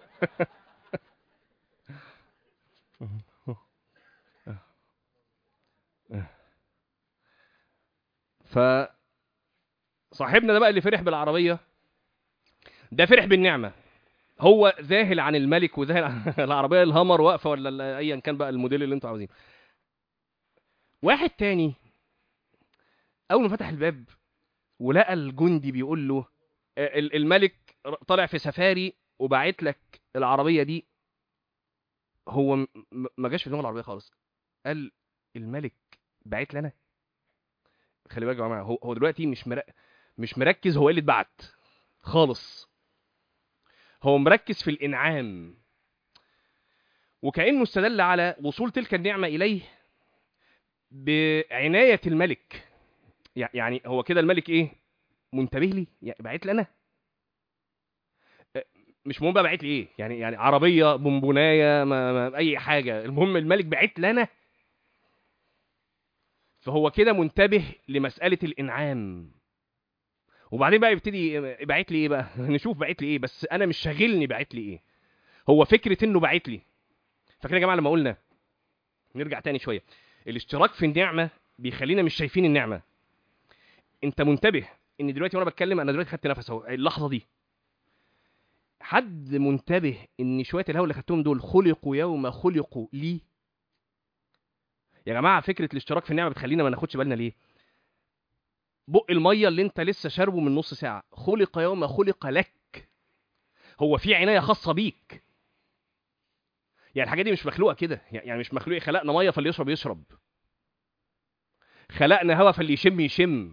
ف صاحبنا ده بقى اللي فرح بالعربيه ده فرح بالنعمه هو ذاهل عن الملك وذاهل عن العربيه الهامر واقفه ولا ال- ايا كان بقى الموديل اللي انتوا عاوزينه واحد تاني اول ما فتح الباب ولقى الجندي بيقول له آه، ال- الملك ر- طالع في سفاري وبعت لك العربيه دي هو م- م- ما جاش في دماغه العربيه خالص قال الملك بعت لي انا خلي بالك يا جماعه هو هو دلوقتي مش مر... مش مركز هو ايه اللي اتبعت خالص هو مركز في الانعام وكانه استدل على وصول تلك النعمه اليه بعنايه الملك يع- يعني هو كده الملك ايه منتبه لي يعني بعت لي انا أه، مش مهم بقى بعت لي ايه يعني يعني عربيه بونبونايه ما ما اي حاجه المهم الملك بعت لي انا فهو كده منتبه لمساله الانعام وبعدين بقى يبتدي بعت لي ايه بقى نشوف بعت لي ايه بس انا مش شاغلني بعت لي ايه هو فكره انه بعت لي فاكرين يا جماعه لما قلنا نرجع تاني شويه الاشتراك في النعمه بيخلينا مش شايفين النعمه انت منتبه ان دلوقتي وانا بتكلم انا دلوقتي خدت نفس اهو اللحظه دي حد منتبه ان شويه الهواء اللي خدتهم دول خلقوا يوم خلقوا لي يا جماعه فكره الاشتراك في النعمه بتخلينا ما ناخدش بالنا ليه بق الميه اللي انت لسه شاربه من نص ساعه خلق يوم خلق لك هو في عنايه خاصه بيك يعني الحاجات دي مش مخلوقه كده يعني مش مخلوق خلقنا ميه فاللي يشرب يشرب خلقنا هوا فاللي يشم يشم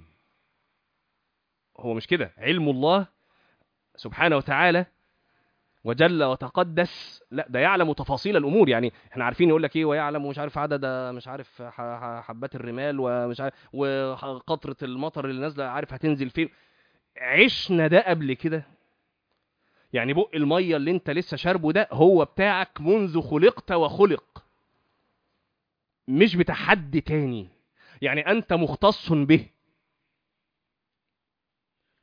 هو مش كده علم الله سبحانه وتعالى وجل وتقدس لا ده يعلم تفاصيل الامور يعني احنا عارفين يقول لك ايه ويعلم مش عارف عدد مش عارف ح- ح- حبات الرمال ومش عارف وقطره المطر اللي نازله عارف هتنزل فين عشنا ده قبل كده يعني بق الميه اللي انت لسه شاربه ده هو بتاعك منذ خلقت وخلق مش بتاع حد تاني يعني انت مختص به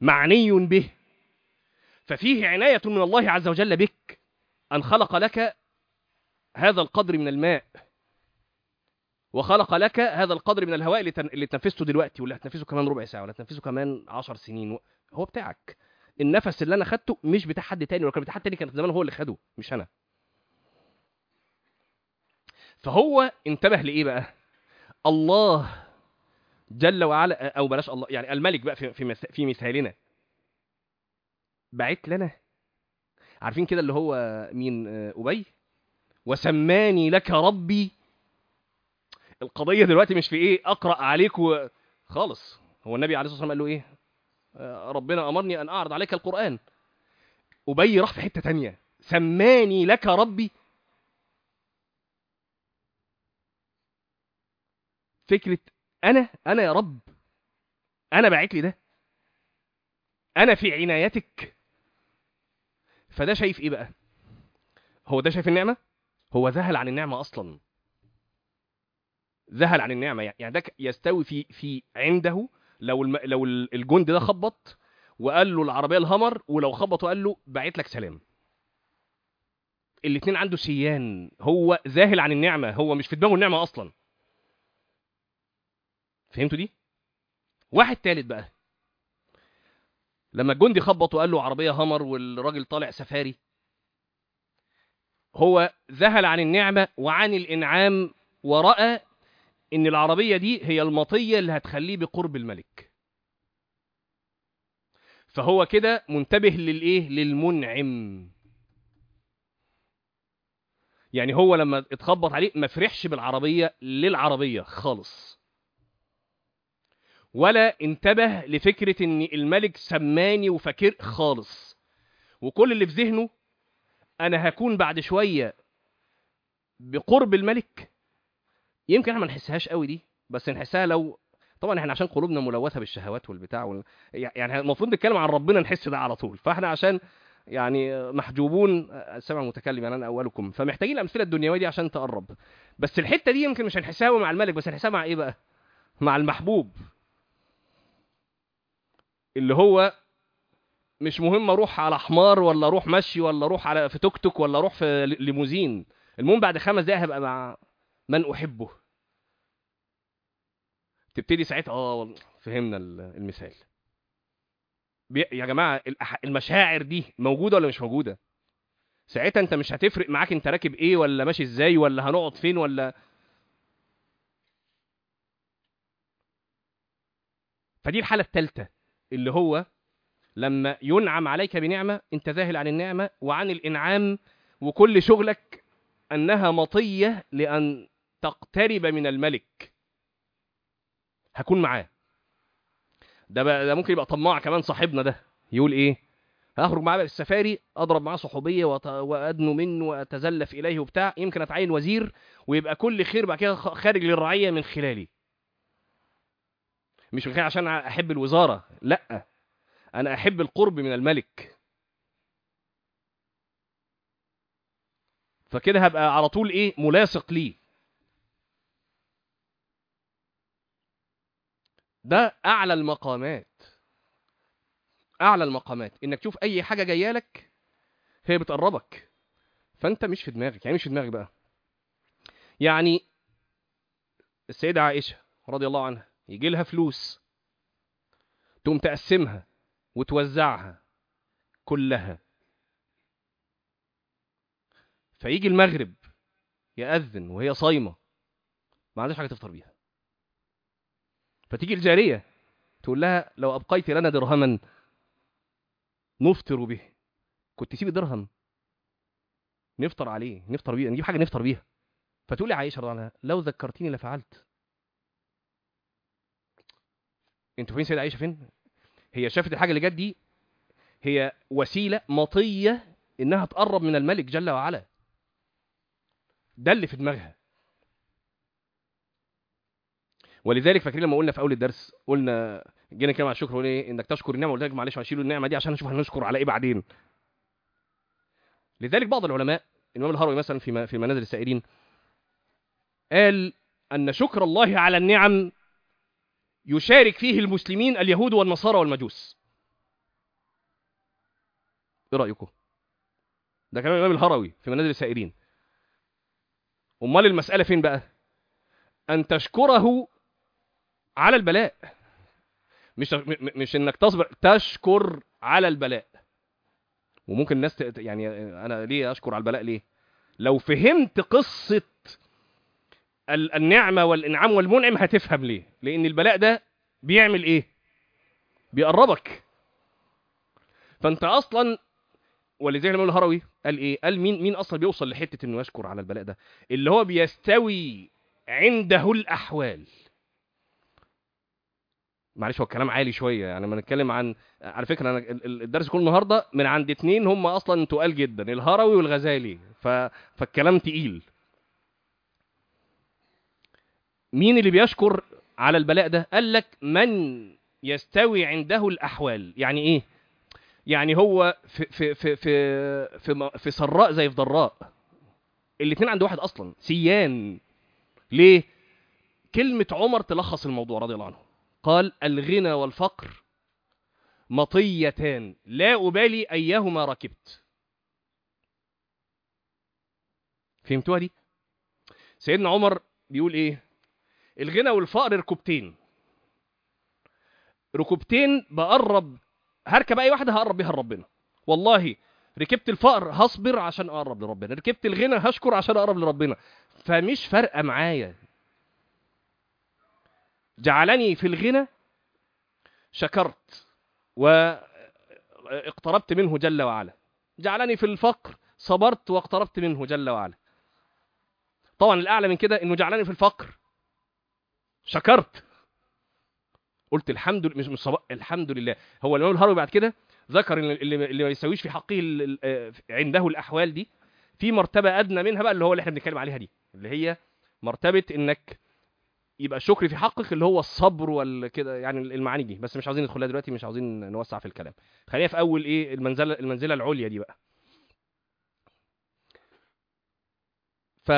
معني به ففيه عناية من الله عز وجل بك أن خلق لك هذا القدر من الماء وخلق لك هذا القدر من الهواء اللي تن- اللي تنفسته دلوقتي واللي هتنفسه كمان ربع ساعة ولا هتنفسه كمان عشر سنين هو بتاعك النفس اللي أنا خدته مش بتاع حد تاني ولو كان بتاع حد تاني كان زمان هو اللي خده مش أنا فهو انتبه لإيه بقى الله جل وعلا أو بلاش الله يعني الملك بقى في في مث- في مثالنا بعت لنا عارفين كده اللي هو مين آه، أبي وسماني لك ربي القضية دلوقتي مش في إيه أقرأ عليك و... خالص هو النبي عليه الصلاة والسلام قال له إيه آه، ربنا أمرني أن أعرض عليك القرآن أبي راح في حتة تانية سماني لك ربي فكرة أنا أنا يا رب أنا باعت لي ده أنا في عنايتك فده شايف إيه بقى هو ده شايف النعمة هو ذهل عن النعمة أصلا ذهل عن النعمة يعني ده ك- يستوي في في عنده لو الم... لو ال- الجند ده خبط وقال له العربية الهمر ولو خبط وقال له بعت لك سلام الاتنين عنده سيان هو ذاهل عن النعمة هو مش في دماغه النعمة أصلا فهمتوا دي واحد تالت بقى لما الجندي خبط وقال له عربية همر والراجل طالع سفاري هو ذهل عن النعمة وعن الإنعام ورأى إن العربية دي هي المطية اللي هتخليه بقرب الملك فهو كده منتبه للإيه للمنعم يعني هو لما اتخبط عليه ما فرحش بالعربية للعربية خالص ولا انتبه لفكرة ان الملك سماني وفاكر خالص وكل اللي في ذهنه انا هكون بعد شوية بقرب الملك يمكن احنا ما نحسهاش قوي دي بس نحسها لو طبعا احنا عشان قلوبنا ملوثه بالشهوات والبتاع وال... يعني المفروض نتكلم عن ربنا نحس ده على طول فاحنا عشان يعني محجوبون السمع المتكلم يعني انا اولكم فمحتاجين الامثله الدنيويه دي عشان تقرب بس الحته دي يمكن مش هنحسها قوي مع الملك بس هنحسها مع ايه بقى مع المحبوب اللي هو مش مهم اروح على حمار ولا اروح مشي ولا اروح على في توك توك ولا اروح في ليموزين المهم بعد خمس دقايق هبقى مع من احبه تبتدي ساعتها اه والله فهمنا ال- المثال بي- يا جماعه الأح- المشاعر دي موجوده ولا مش موجوده ساعتها انت مش هتفرق معاك انت راكب ايه ولا ماشي ازاي ولا هنقعد فين ولا فدي الحاله الثالثه اللي هو لما ينعم عليك بنعمه انت ذاهل عن النعمه وعن الانعام وكل شغلك انها مطيه لان تقترب من الملك هكون معاه ده بقى ده ممكن يبقى طماع كمان صاحبنا ده يقول ايه هخرج معاه بقى السفاري اضرب معاه صحوبيه وأت- وادنو منه واتزلف اليه وبتاع يمكن اتعين وزير ويبقى كل خير بعد كده خ- خارج للرعيه من خلالي مش من خلال عشان احب الوزاره لا انا احب القرب من الملك فكده هبقى على طول ايه ملاصق ليه ده اعلى المقامات اعلى المقامات انك تشوف اي حاجه جايه لك هي بتقربك فانت مش في دماغك يعني مش في دماغك بقى يعني السيده عائشه رضي الله عنها يجي لها فلوس تقوم تقسمها وتوزعها كلها فيجي المغرب يأذن وهي صايمة ما عندهاش حاجة تفطر بيها فتيجي الجارية تقول لها لو أبقيت لنا درهما نفطر به كنت تسيب درهم نفطر عليه نفطر بيه نجيب حاجة نفطر بيها فتقول لي عائشة رضي الله عنها لو ذكرتيني لفعلت انتوا فين سيدة عائشة فين هي شافت الحاجة اللي جت دي هي وسيلة مطية انها تقرب من الملك جل وعلا ده اللي في دماغها ولذلك فاكرين لما قلنا في اول الدرس قلنا جينا نتكلم على الشكر وقلنا ايه انك تشكر النعمه قلت لك معلش هنشيل النعمه دي عشان نشوف هنشكر على ايه بعدين لذلك بعض العلماء الامام الهروي مثلا في م- في منازل السائرين قال ان شكر الله على النعم يشارك فيه المسلمين اليهود والنصارى والمجوس ايه رايكم ده كلام الامام الهروي في منازل السائرين امال المساله فين بقى ان تشكره على البلاء مش م- م- مش انك تصبر تشكر على البلاء وممكن الناس ت- يعني انا ليه اشكر على البلاء ليه لو فهمت قصه ال- النعمه والانعام والمنعم هتفهم ليه لان البلاء ده بيعمل ايه بيقربك فانت اصلا ولذلك الامام الهروي قال ايه قال مين مين اصلا بيوصل لحته انه يشكر على البلاء ده اللي هو بيستوي عنده الاحوال معلش هو الكلام عالي شويه يعني لما نتكلم عن على فكره انا ال- ال- الدرس كله النهارده من عند اتنين هم اصلا تقال جدا الهروي والغزالي ف... فالكلام تقيل مين اللي بيشكر على البلاء ده قال لك من يستوي عنده الاحوال يعني ايه يعني هو في في في في في, م- في سراء زي في ضراء الاثنين عند واحد اصلا سيان ليه كلمه عمر تلخص الموضوع رضي الله عنه قال الغنى والفقر مطيتان لا ابالي ايهما ركبت فهمتوها دي سيدنا عمر بيقول ايه الغنى والفقر ركوبتين ركوبتين بقرب هركب اي واحده هقرب بيها لربنا والله ركبت الفقر هصبر عشان اقرب لربنا ركبت الغنى هشكر عشان اقرب لربنا فمش فارقه معايا جعلني في الغنى شكرت واقتربت منه جل وعلا جعلني في الفقر صبرت واقتربت منه جل وعلا طبعا الاعلى من كده انه جعلني في الفقر شكرت قلت الحمد لله مش مش صبا- الحمد لله هو الامام الهروي بعد كده ذكر ان اللي اللي ما يسويش في حقه ال- ال- آه، عنده الاحوال دي في مرتبه ادنى منها بقى اللي هو اللي احنا بنتكلم عليها دي اللي هي مرتبه انك يبقى الشكر في حقك اللي هو الصبر والكده يعني المعاني دي بس مش عاوزين ندخلها دلوقتي مش عاوزين نوسع في الكلام خلينا في اول ايه المنزله المنزله العليا دي بقى ف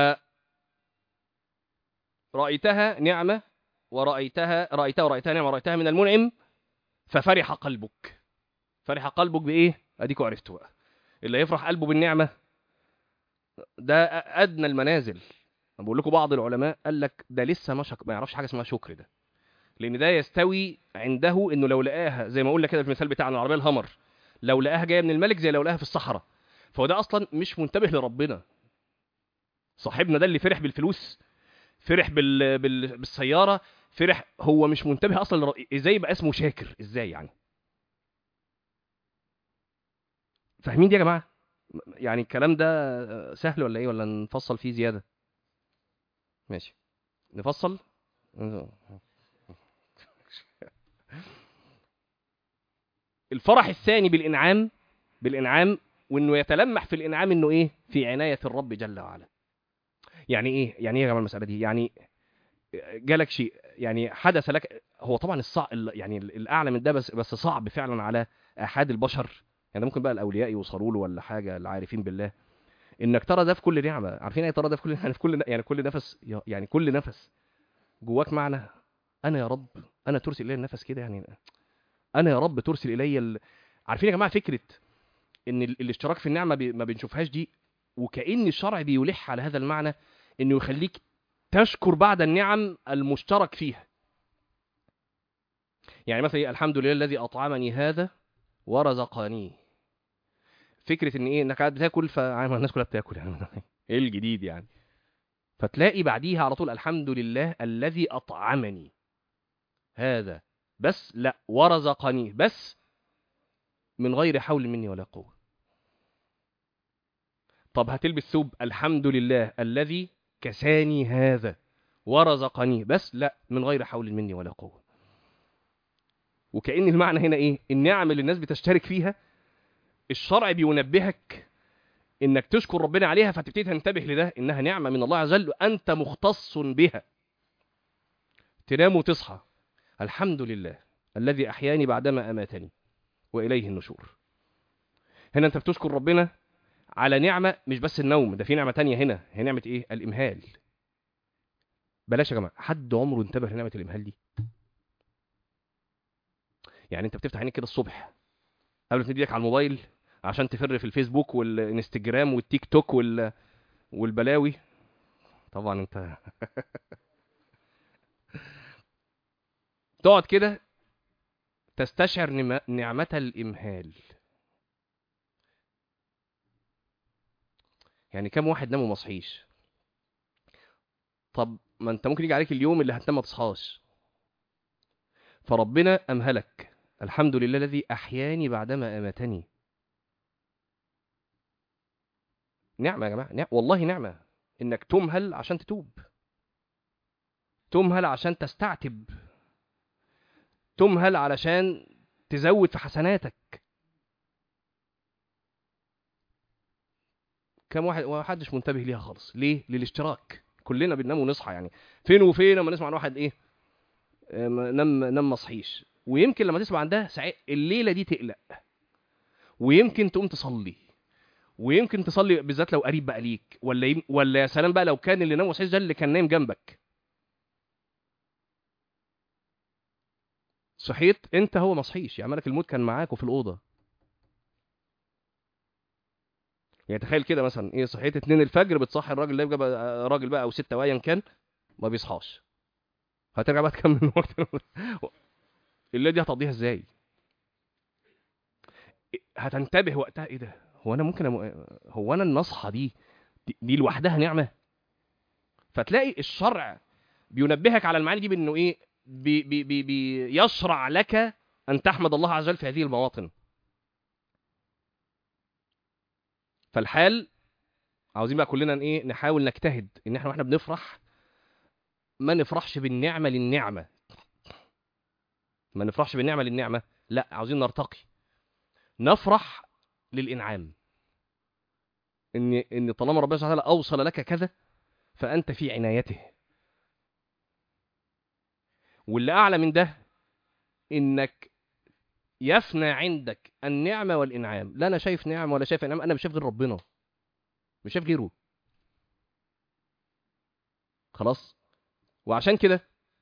رايتها نعمه ورأيتها رأيتها ورأيتها نعمة ورأيتها من المنعم ففرح قلبك فرح قلبك بإيه؟ أديكوا عرفتوا بقى اللي يفرح قلبه بالنعمة ده أدنى المنازل أنا بقول لكم بعض العلماء قال لك ده لسه ما, شك... ما يعرفش حاجة اسمها شكر ده لأن ده يستوي عنده إنه لو لقاها زي ما قلنا كده في المثال بتاعنا العربية الهمر لو لقاها جاية من الملك زي لو لقاها في الصحراء فهو ده أصلا مش منتبه لربنا صاحبنا ده اللي فرح بالفلوس فرح بال... بال... بالسيارة فرح هو مش منتبه اصلا لر... ازاي يبقى اسمه شاكر ازاي يعني فاهمين دي يا جماعه يعني الكلام ده سهل ولا ايه ولا نفصل فيه زياده ماشي نفصل الفرح الثاني بالانعام بالانعام وانه يتلمح في الانعام انه ايه في عنايه الرب جل وعلا يعني ايه يعني ايه يا جماعه المساله دي يعني جالك شيء يعني حدث لك هو طبعا الصعب يعني الاعلى من ده بس بس صعب فعلا على احد البشر يعني ممكن بقى الاولياء يوصلوا له ولا حاجه العارفين بالله انك ترى ده في كل نعمه عارفين ايه ترى ده في كل يعني في كل يعني كل نفس يعني كل نفس جواك معنى انا يا رب انا ترسل الي النفس كده يعني انا يا رب ترسل الي ال... عارفين يا جماعه فكره ان ال... الاشتراك في النعمه بي... ما بنشوفهاش دي وكأن الشرع بيلح على هذا المعنى انه يخليك تشكر بعد النعم المشترك فيها يعني مثلا إيه؟ الحمد لله الذي اطعمني هذا ورزقني فكره ان ايه انك قاعد بتاكل فالناس كلها بتاكل يعني ايه الجديد يعني فتلاقي بعديها على طول الحمد لله الذي اطعمني هذا بس لا ورزقني بس من غير حول مني ولا قوه طب هتلبس ثوب الحمد لله الذي كساني هذا ورزقني بس لا من غير حول مني ولا قوه وكأن المعنى هنا ايه النعم اللي الناس بتشترك فيها الشرع بينبهك انك تشكر ربنا عليها فتبتدي تنتبه لده انها نعمه من الله عز وجل وانت مختص بها تنام وتصحى الحمد لله الذي احياني بعدما اماتني واليه النشور هنا انت بتشكر ربنا على نعمه مش بس النوم ده في نعمه تانية هنا هي نعمه ايه الامهال بلاش يا جماعه حد عمره انتبه لنعمه الامهال دي يعني انت بتفتح عينيك كده الصبح قبل ما تديك على الموبايل عشان تفر في الفيسبوك والانستجرام والتيك توك وال والبلاوي طبعا انت تقعد كده تستشعر نما- نعمة الإمهال يعني كم واحد نام وما صحيش طب ما انت ممكن يجي عليك اليوم اللي هتنام ما تصحاش فربنا أمهلك الحمد لله الذي أحياني بعدما أماتني نعمة يا جماعة نعمة. والله نعمة إنك تمهل عشان تتوب تمهل عشان تستعتب تمهل علشان تزود في حسناتك كم واحد ما حدش منتبه ليها خالص ليه للاشتراك كلنا بننام ونصحى يعني فين وفين لما نسمع عن واحد ايه آه، نام نام ما صحيش ويمكن لما تسمع عن ده ساعات الليله دي تقلق ويمكن تقوم تصلي ويمكن تصلي بالذات لو قريب بقى ليك ولا يم... ولا يا سلام بقى لو كان اللي نام وصحيش ده اللي كان نايم جنبك صحيت انت هو ما صحيش يعني ملك الموت كان معاك وفي الاوضه يعني تخيل كده مثلا ايه صحيت 2 الفجر بتصحي الراجل ده يبقى راجل بقى او ستة وايا كان ما بيصحاش هترجع بقى تكمل الوقت الليله دي هتقضيها ازاي هتنتبه وقتها ايه ده هو انا ممكن أم... هو انا النصحه دي دي- دي لوحدها نعمه فتلاقي الشرع بينبهك على المعاني دي بانه ايه بي بي بي بيشرع لك ان تحمد الله عز وجل في هذه المواطن فالحال عاوزين بقى كلنا ايه نحاول نجتهد ان احنا واحنا بنفرح ما نفرحش بالنعمه للنعمه ما نفرحش بالنعمه للنعمه لا عاوزين نرتقي نفرح للانعام ان ان طالما ربنا سبحانه وتعالى اوصل لك كذا فانت في عنايته واللي اعلى من ده انك يفنى عندك النعمه والانعام لا انا شايف نعمه ولا شايف انعام انا مش شايف غير ربنا مش شايف غيره خلاص وعشان كده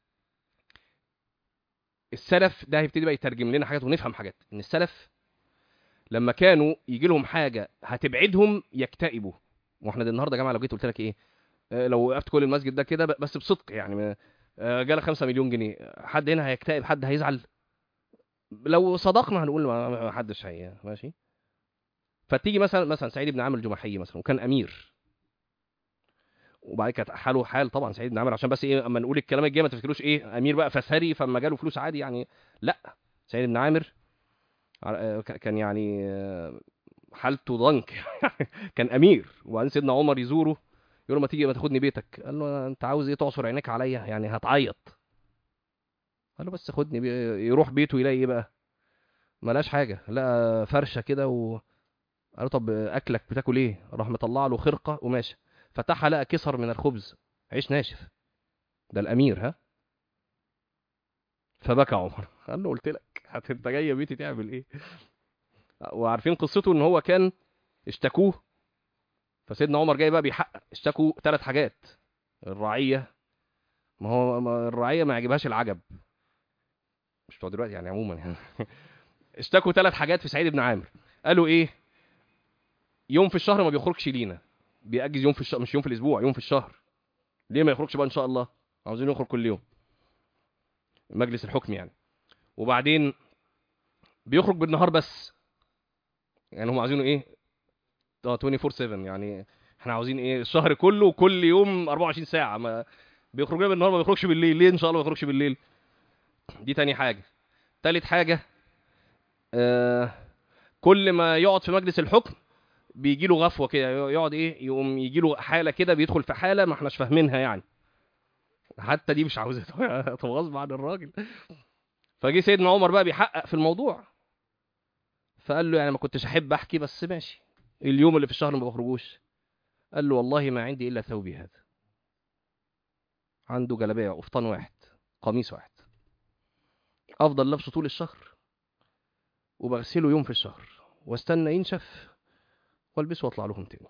السلف ده هيبتدي بقى يترجم لنا حاجات ونفهم حاجات ان السلف لما كانوا يجي لهم حاجه هتبعدهم يكتئبوا واحنا دي النهارده يا جماعه لو جيت قلت لك ايه آه، لو وقفت كل المسجد ده كده ب- بس بصدق يعني ما- آه، جالك 5 مليون جنيه حد هنا هيكتئب حد هيزعل لو صدقنا هنقول ما ما حدش هي ماشي فتيجي مثلا مثلا سعيد بن عامر الجمحي مثلا وكان امير وبعد كده حاله حال طبعا سعيد بن عامر عشان بس ايه اما نقول الكلام الجاي ما تفتكروش ايه امير بقى فسري فما جاله فلوس عادي يعني لا سعيد بن عامر ع- ك- كان يعني آه، حالته ضنك كان امير وبعدين سيدنا عمر يزوره يقول له ما تيجي ما تاخدني بيتك قال له انت عاوز ايه تعصر عينيك عليا يعني هتعيط قال له بس خدني بي... يروح بيته يلاقي ايه بقى ملاش حاجه لقى فرشه كده و قال له طب اكلك بتاكل ايه راح مطلع له خرقه وماشي فتحها لقى كسر من الخبز عيش ناشف ده الامير ها فبكى عمر قال له قلت لك هت- انت جاي بيتي تعمل ايه وعارفين قصته ان هو كان اشتكوه فسيدنا عمر جاي بقى بيحقق اشتكوا ثلاث حاجات الرعيه ما هو ما الرعيه ما يعجبهاش العجب مش بتوع دلوقتي يعني عموما يعني اشتكوا ثلاث حاجات في سعيد بن عامر قالوا ايه يوم في الشهر ما بيخرجش لينا بيأجز يوم في الشهر مش يوم في الاسبوع يوم في الشهر ليه ما يخرجش بقى ان شاء الله عاوزين يخرج كل يوم مجلس الحكم يعني وبعدين بيخرج بالنهار بس يعني هم عايزينه ايه اه 24 7 يعني احنا عاوزين ايه الشهر كله كل يوم 24 ساعه ما بيخرج لنا بالنهار ما بيخرجش بالليل ليه ان شاء الله ما بيخرجش بالليل دي تاني حاجه تالت حاجه آه كل ما يقعد في مجلس الحكم بيجي له غفوه كده يقعد ايه يقوم يجي له حاله كده بيدخل في حاله ما احناش فاهمينها يعني حتى دي مش عاوزها طب غصب عن الراجل فجه سيدنا عمر بقى بيحقق في الموضوع فقال له يعني ما كنتش احب احكي بس ماشي اليوم اللي في الشهر ما بخرجوش قال له والله ما عندي الا ثوبي هذا عنده جلابيه قفطان واحد قميص واحد افضل لابسه طول الشهر وبغسله يوم في الشهر واستنى ينشف والبسه واطلع لهم تاني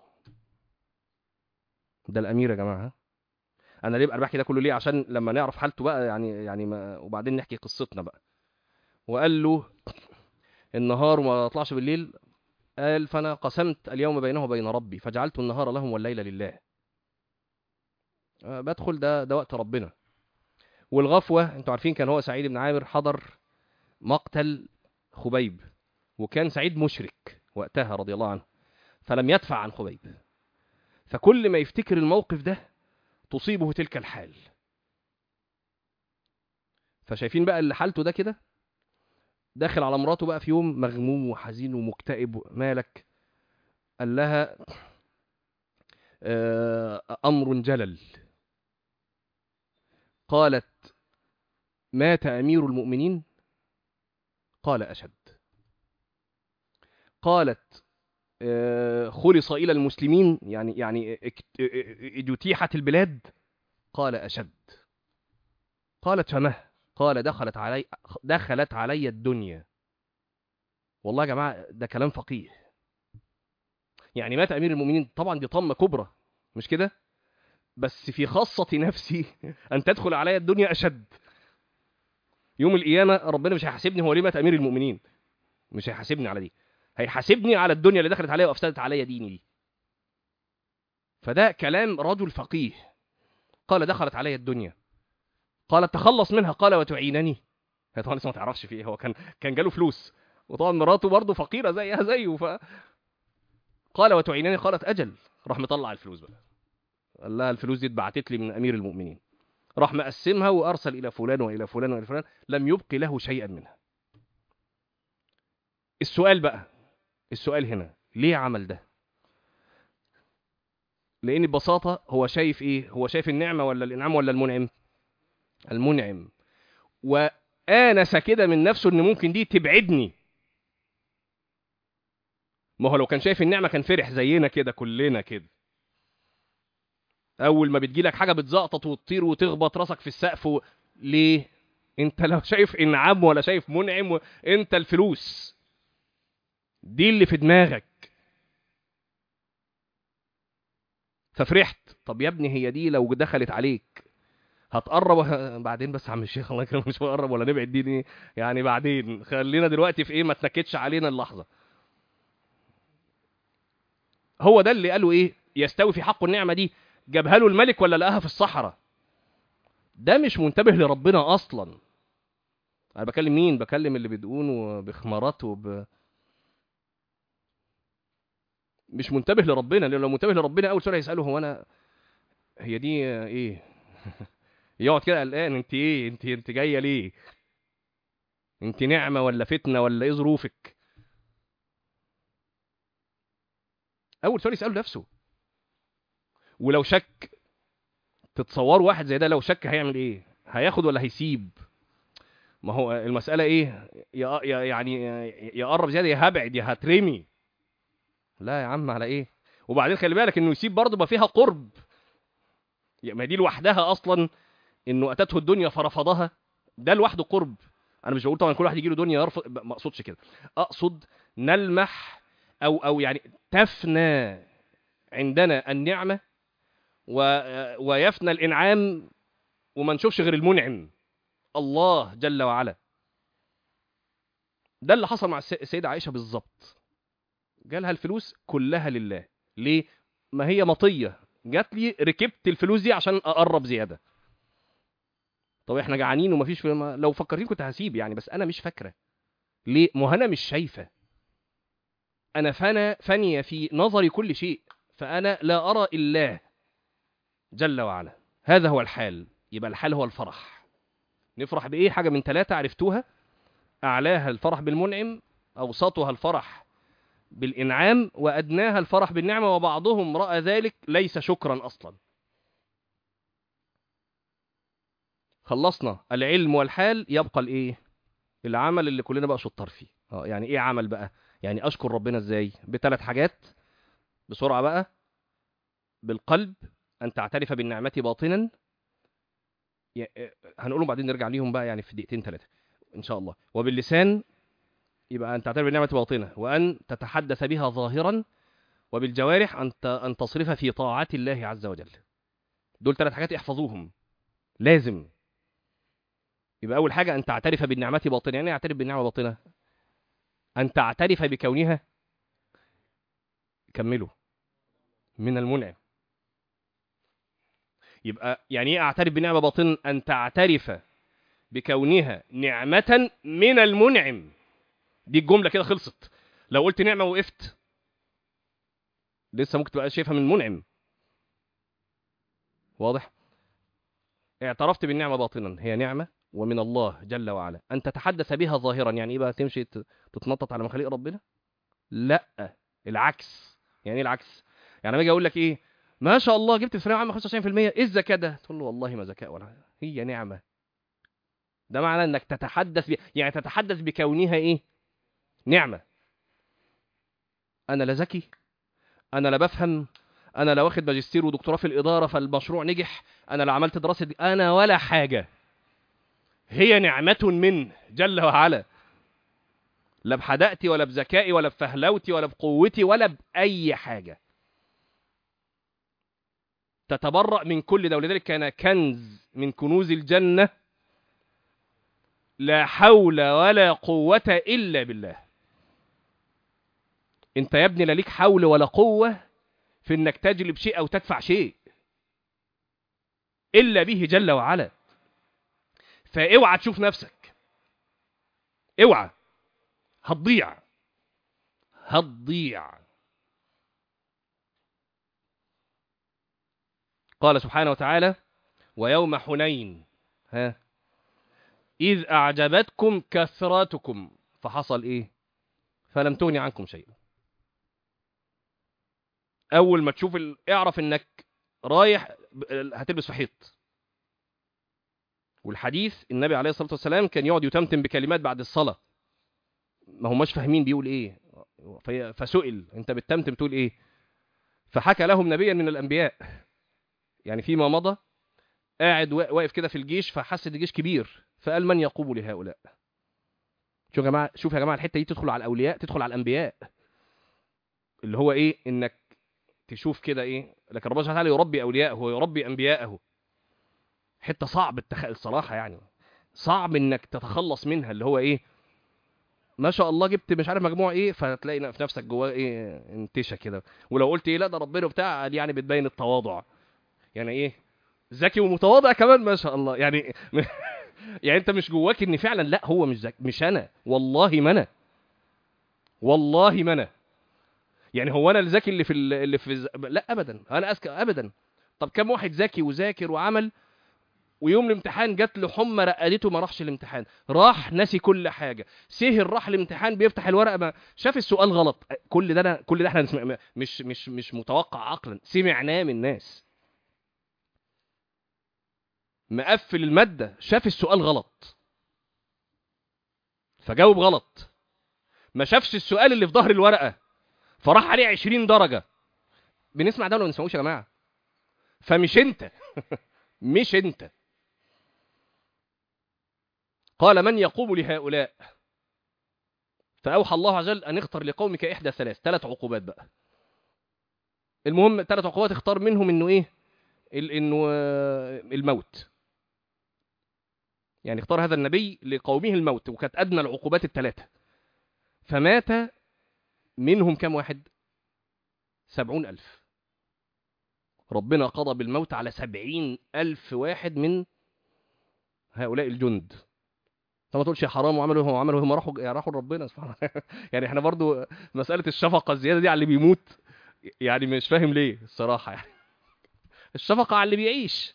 ده الامير يا جماعه انا ليه بقى بحكي ده كله ليه عشان لما نعرف حالته بقى يعني يعني ما وبعدين نحكي قصتنا بقى وقال له النهار وما اطلعش بالليل قال فانا قسمت اليوم بينه وبين ربي فجعلت النهار لهم والليل لله آه، بدخل ده ده وقت ربنا والغفوه انتوا عارفين كان هو سعيد بن عامر حضر مقتل خبيب وكان سعيد مشرك وقتها رضي الله عنه فلم يدفع عن خبيب فكل ما يفتكر الموقف ده تصيبه تلك الحال فشايفين بقى اللي حالته ده كده داخل على مراته بقى في يوم مغموم وحزين ومكتئب مالك قال لها آه، أمر جلل قالت مات أمير المؤمنين قال أشد قالت آه، خلص إلى المسلمين يعني يعني اكت- اه- اتيحت البلاد قال أشد قالت فمه قال دخلت علي دخلت علي الدنيا والله يا جماعة ده كلام فقيه يعني مات أمير المؤمنين طبعا دي طمة كبرى مش كده بس في خاصة نفسي أن تدخل علي الدنيا أشد يوم القيامة ربنا مش هيحاسبني هو ليه مات أمير المؤمنين مش هيحاسبني على دي هيحاسبني على الدنيا اللي دخلت عليا وافسدت عليا ديني دي فده كلام رجل فقيه قال دخلت علي الدنيا قال تخلص منها قال وتعينني هي طبعا لسه ما تعرفش في ايه هو كان كان جاله فلوس وطبعا مراته برضه فقيره زيها زيه ف قال وتعينني قالت اجل راح مطلع الفلوس بقى قال لها الفلوس دي اتبعتت لي من امير المؤمنين راح مقسمها وارسل الى فلان والى فلان والى فلان لم يبق له شيئا منها السؤال بقى السؤال هنا ليه عمل ده لان ببساطه هو شايف ايه هو شايف النعمه ولا الانعام ولا المنعم المنعم وانس كده من نفسه ان ممكن دي تبعدني ما هو لو كان شايف النعمه كان فرح زينا كده كلنا كده اول ما بتجيلك حاجه بتزقطط وتطير وتخبط راسك في السقف و... ليه انت لو شايف انعام ولا شايف منعم و... انت الفلوس دي اللي في دماغك ففرحت طب يا ابني هي دي لو دخلت عليك هتقرب وه... بعدين بس يا عم الشيخ الله يكرمك مش هقرب ولا نبعد دي, دي يعني بعدين خلينا دلوقتي في ايه ما تنكدش علينا اللحظه هو ده اللي قالوا ايه يستوي في حقه النعمه دي جابها له الملك ولا لقاها في الصحراء ده مش منتبه لربنا اصلا انا بكلم مين بكلم اللي بدقون وبخمارات وب مش منتبه لربنا لأنه لو منتبه لربنا اول سؤال هيساله هو انا هي دي ايه يقعد كده قلقان انت ايه انت انت جايه ليه انت نعمه ولا فتنه ولا ايه ظروفك اول سؤال يساله نفسه ولو شك تتصوروا واحد زي ده لو شك هيعمل ايه هياخد ولا هيسيب ما هو المساله ايه يا يا- يعني يا قرب زياده يا هبعد يا هترمي لا يا عم على ايه وبعدين خلي بالك انه يسيب برضه بقى فيها قرب يا- ما دي لوحدها اصلا انه اتته الدنيا فرفضها ده لوحده قرب انا مش بقول طبعا كل واحد يجي له دنيا يرفض ما اقصدش كده اقصد نلمح او او يعني تفنى عندنا النعمه و ويفنى الانعام وما نشوفش غير المنعم الله جل وعلا ده اللي حصل مع الس- السيده عائشه بالظبط جالها الفلوس كلها لله ليه ما هي مطيه جات لي ركبت الفلوس دي عشان اقرب زياده طب احنا جعانين ومفيش في ما لو فكرتين كنت هسيب يعني بس انا مش فاكره ليه ما انا مش شايفه انا فانا فانيه في نظري كل شيء فانا لا ارى الله جل وعلا هذا هو الحال يبقى الحال هو الفرح نفرح بايه حاجه من ثلاثه عرفتوها اعلاها الفرح بالمنعم اوسطها الفرح بالانعام وادناها الفرح بالنعمه وبعضهم راى ذلك ليس شكرا اصلا خلصنا العلم والحال يبقى الايه العمل اللي كلنا بقى شطار فيه اه يعني ايه عمل بقى يعني اشكر ربنا ازاي بثلاث حاجات بسرعه بقى بالقلب ان تعترف بالنعمه باطنا ي- اه، هنقولهم بعدين نرجع ليهم بقى يعني في دقيقتين ثلاثه ان شاء الله وباللسان يبقى ان تعترف بالنعمه باطنه وان تتحدث بها ظاهرا وبالجوارح ان ت- ان تصرف في طاعه الله عز وجل دول ثلاث حاجات احفظوهم لازم يبقى اول حاجه ان تعترف بالنعمه باطنه يعني إيه اعترف بالنعمه باطنه ان تعترف بكونها كملوا من المنعم يبقى يعني ايه اعترف بنعمه باطنا ان تعترف بكونها نعمه من المنعم دي الجمله كده خلصت لو قلت نعمه وقفت لسه ممكن تبقى شايفها من المنعم واضح اعترفت بالنعمه باطنا هي نعمه ومن الله جل وعلا ان تتحدث بها ظاهرا يعني ايه بقى تمشي ت- تتنطط على مخاليق ربنا لا العكس يعني ايه العكس يعني لما اجي اقول لك ايه ما شاء الله جبت في ثانويه عامه 95% ايه الذكاء ده تقول له والله ما ذكاء ولا هي نعمه ده معنى انك تتحدث ب... يعني تتحدث بكونها ايه نعمه انا لا ذكي انا لا بفهم انا لا واخد ماجستير ودكتوراه في الاداره فالمشروع نجح انا لا عملت دراسه دي. انا ولا حاجه هي نعمه منه جل وعلا لا بحدقتي ولا بذكائي ولا بفهلوتي ولا بقوتي ولا باي حاجه تتبرأ من كل ده ولذلك كان كنز من كنوز الجنة لا حول ولا قوة إلا بالله انت يا ابني لا ليك حول ولا قوة في انك تجلب شيء او تدفع شيء الا به جل وعلا فاوعى تشوف نفسك اوعى هتضيع هتضيع قال سبحانه وتعالى ويوم حنين ها إذ أعجبتكم كثرتكم فحصل إيه فلم تغني عنكم شيئا أول ما تشوف ال... اعرف إنك رايح ب- هتلبس في حيط والحديث النبي عليه الصلاة والسلام كان يقعد يتمتم بكلمات بعد الصلاة ما هماش فاهمين بيقول إيه في... فسئل أنت بتتمتم تقول إيه فحكى لهم نبيا من الأنبياء يعني فيما مضى قاعد وا- واقف كده في الجيش فحس ان الجيش كبير فقال من يقوم لهؤلاء شوف يا جماعه شوف يا جماعه الحته دي تدخل على الاولياء تدخل على الانبياء اللي هو ايه انك تشوف كده ايه لكن ربنا سبحانه وتعالى يربي اولياءه ويربي انبياءه حته صعب التخ... الصراحه يعني صعب انك تتخلص منها اللي هو ايه ما شاء الله جبت مش عارف مجموع ايه فتلاقي في نفسك جواه ايه انتشه كده ولو قلت ايه لا ده ربنا بتاع يعني بتبين التواضع يعني ايه ذكي ومتواضع كمان ما شاء الله يعني يعني انت مش جواك ان فعلا لا هو مش ذكي مش انا والله ما انا والله ما انا يعني هو انا الذكي اللي في ال- اللي في الز- لا ابدا انا اذكى ابدا طب كم واحد ذكي وذاكر وعمل ويوم الامتحان جات له حمى رقدته ما راحش الامتحان راح نسي كل حاجه سهر راح الامتحان بيفتح الورقه ما شاف السؤال غلط كل ده أنا كل ده احنا نسمع مش مش مش متوقع عقلا سمعناه من ناس مقفل المادة شاف السؤال غلط فجاوب غلط ما شافش السؤال اللي في ظهر الورقة فراح عليه 20 درجة بنسمع ده ولا ما بنسمعوش يا جماعة فمش انت مش انت قال من يقوم لهؤلاء فأوحى الله عز وجل أن اختر لقومك إحدى ثلاث ثلاث عقوبات بقى المهم ثلاث عقوبات اختار منهم انه ايه ال- انه آه، الموت يعني اختار هذا النبي لقومه الموت وكانت أدنى العقوبات الثلاثة فمات منهم كم واحد سبعون ألف ربنا قضى بالموت على سبعين ألف واحد من هؤلاء الجند طب ما تقولش يا حرام وعملوا هم عملوا هم راحوا راحوا لربنا سبحانه يعني احنا برضو مسألة الشفقة الزيادة دي على اللي بيموت يعني مش فاهم ليه الصراحة يعني الشفقة على اللي بيعيش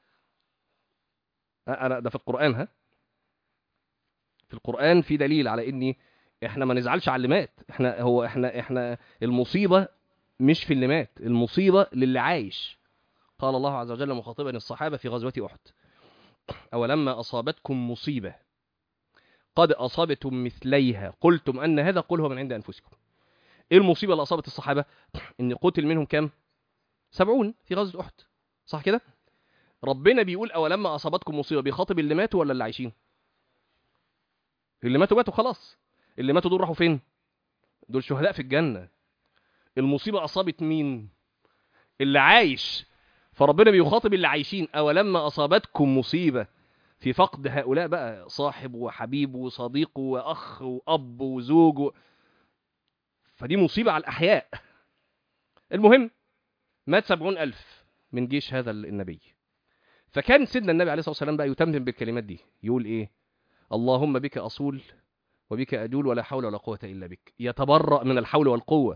انا ده في القرآن ها في القرآن في دليل على اني احنا ما نزعلش على اللي مات احنا هو احنا احنا المصيبة مش في اللي مات المصيبة للي عايش قال الله عز وجل مخاطبا الصحابة في غزوة أحد أولما أصابتكم مصيبة قد أصابتم مثليها قلتم أن هذا قل هو من عند أنفسكم إيه المصيبة اللي أصابت الصحابة إن قتل منهم كام سبعون في غزوة أحد صح كده ربنا بيقول أولما أصابتكم مصيبة بيخاطب اللي ماتوا ولا اللي عايشين اللي ماتوا ماتوا خلاص اللي ماتوا دول راحوا فين دول شهداء في الجنة المصيبة أصابت مين اللي عايش فربنا بيخاطب اللي عايشين أولما أصابتكم مصيبة في فقد هؤلاء بقى صاحب وحبيب وصديق وأخ وأب وزوج و... فدي مصيبة على الأحياء المهم مات سبعون ألف من جيش هذا النبي فكان سيدنا النبي عليه الصلاة والسلام بقى يتمم بالكلمات دي يقول إيه اللهم بك أصول وبك أجول ولا حول ولا قوة إلا بك يتبرأ من الحول والقوة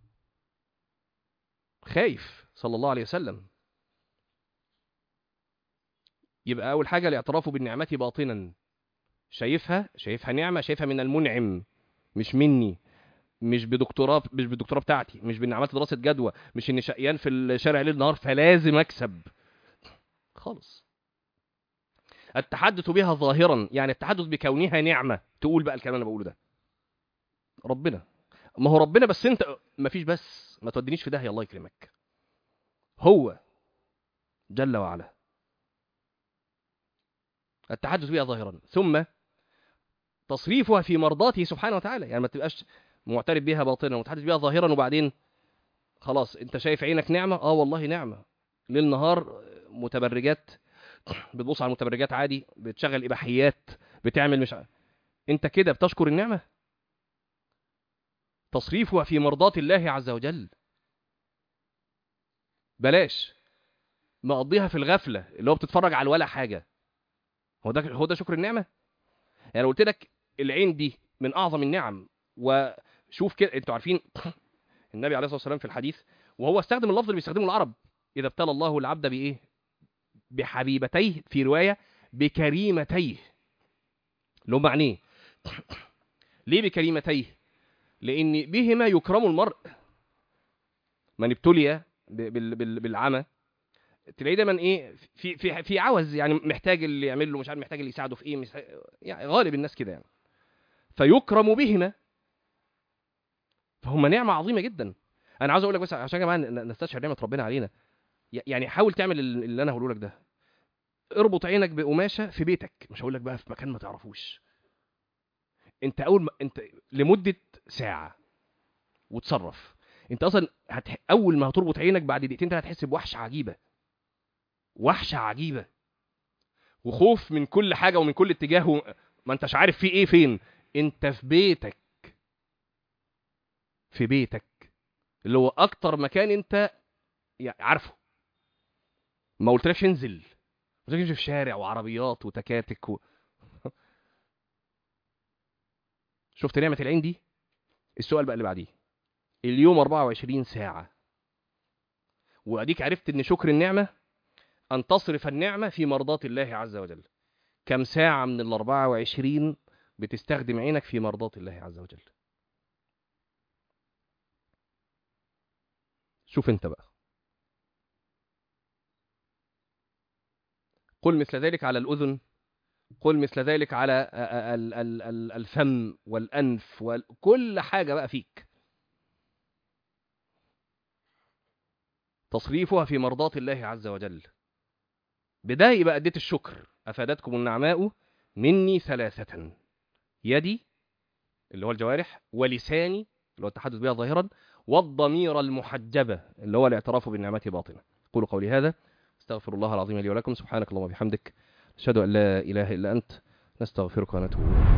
خايف صلى الله عليه وسلم يبقى أول حاجة الاعتراف بالنعمة باطنا شايفها شايفها نعمة شايفها من المنعم مش مني مش بدكتوراه مش بالدكتوراه بتاعتي مش بان عملت دراسه جدوى مش اني شقيان في الشارع ليل نهار فلازم اكسب خالص التحدث بها ظاهرا يعني التحدث بكونها نعمه تقول بقى الكلام اللي انا بقوله ده ربنا ما هو ربنا بس انت ما فيش بس ما تودينيش في داهيه الله يكرمك هو جل وعلا التحدث بها ظاهرا ثم تصريفها في مرضاته سبحانه وتعالى يعني ما تبقاش معترف بها باطنا ومتحدث بها ظاهرا وبعدين خلاص انت شايف عينك نعمه اه والله نعمه ليل نهار متبرجات بتبص على المتبرجات عادي بتشغل اباحيات بتعمل مش ع- انت كده بتشكر النعمه تصريفها في مرضات الله عز وجل بلاش مقضيها في الغفله اللي هو بتتفرج على ولا حاجه هو ده هو ده شكر النعمه يعني لو قلت لك العين دي من اعظم النعم وشوف كده انتوا عارفين النبي عليه الصلاه والسلام في الحديث وهو استخدم اللفظ اللي بيستخدمه العرب اذا ابتلى الله العبد بايه بحبيبتيه في روايه بكريمتيه اللي هم معنيه ليه بكريمتيه لان بهما يكرم المرء من ابتلي ب- بال- بال- بالعمى تلاقيه دايما ايه في في في عوز يعني محتاج اللي يعمل له مش عارف محتاج اللي يساعده في ايه مش يعني غالب الناس كده يعني فيكرم بهما فهم نعمه عظيمه جدا انا عاوز اقول لك بس عشان يا جماعه ن- نستشعر نعمه ربنا علينا ي- يعني حاول تعمل ال- اللي انا هقوله لك ده اربط عينك بقماشه في بيتك مش هقول لك بقى في مكان ما تعرفوش انت اول ما انت لمده ساعه وتصرف انت اصلا هتح... اول ما هتربط عينك بعد دقيقتين تلاتة هتحس بوحشه عجيبه وحشه عجيبه وخوف من كل حاجه ومن كل اتجاه و... ما انتش عارف في ايه فين انت في بيتك في بيتك اللي هو اكتر مكان انت يعني عارفه ما قلتلكش انزل ما قلتلكش في شارع وعربيات وتكاتك و... شفت نعمه العين دي السؤال بقى اللي بعديه اليوم 24 ساعه واديك عرفت ان شكر النعمه ان تصرف النعمه في مرضات الله عز وجل كم ساعه من ال 24 بتستخدم عينك في مرضات الله عز وجل شوف انت بقى قل مثل ذلك على الأذن قل مثل ذلك على ال- ال- ال- الفم والأنف وكل حاجة بقى فيك تصريفها في مرضات الله عز وجل بداية يبقى أديت الشكر أفادتكم النعماء مني ثلاثة يدي اللي هو الجوارح ولساني اللي هو التحدث بها ظاهرا والضمير المحجبة اللي هو الاعتراف بالنعمة باطنة قولوا قولي هذا استغفر الله العظيم لي ولكم سبحانك اللهم وبحمدك أشهد أن لا إله إلا أنت نستغفرك ونتوب إليك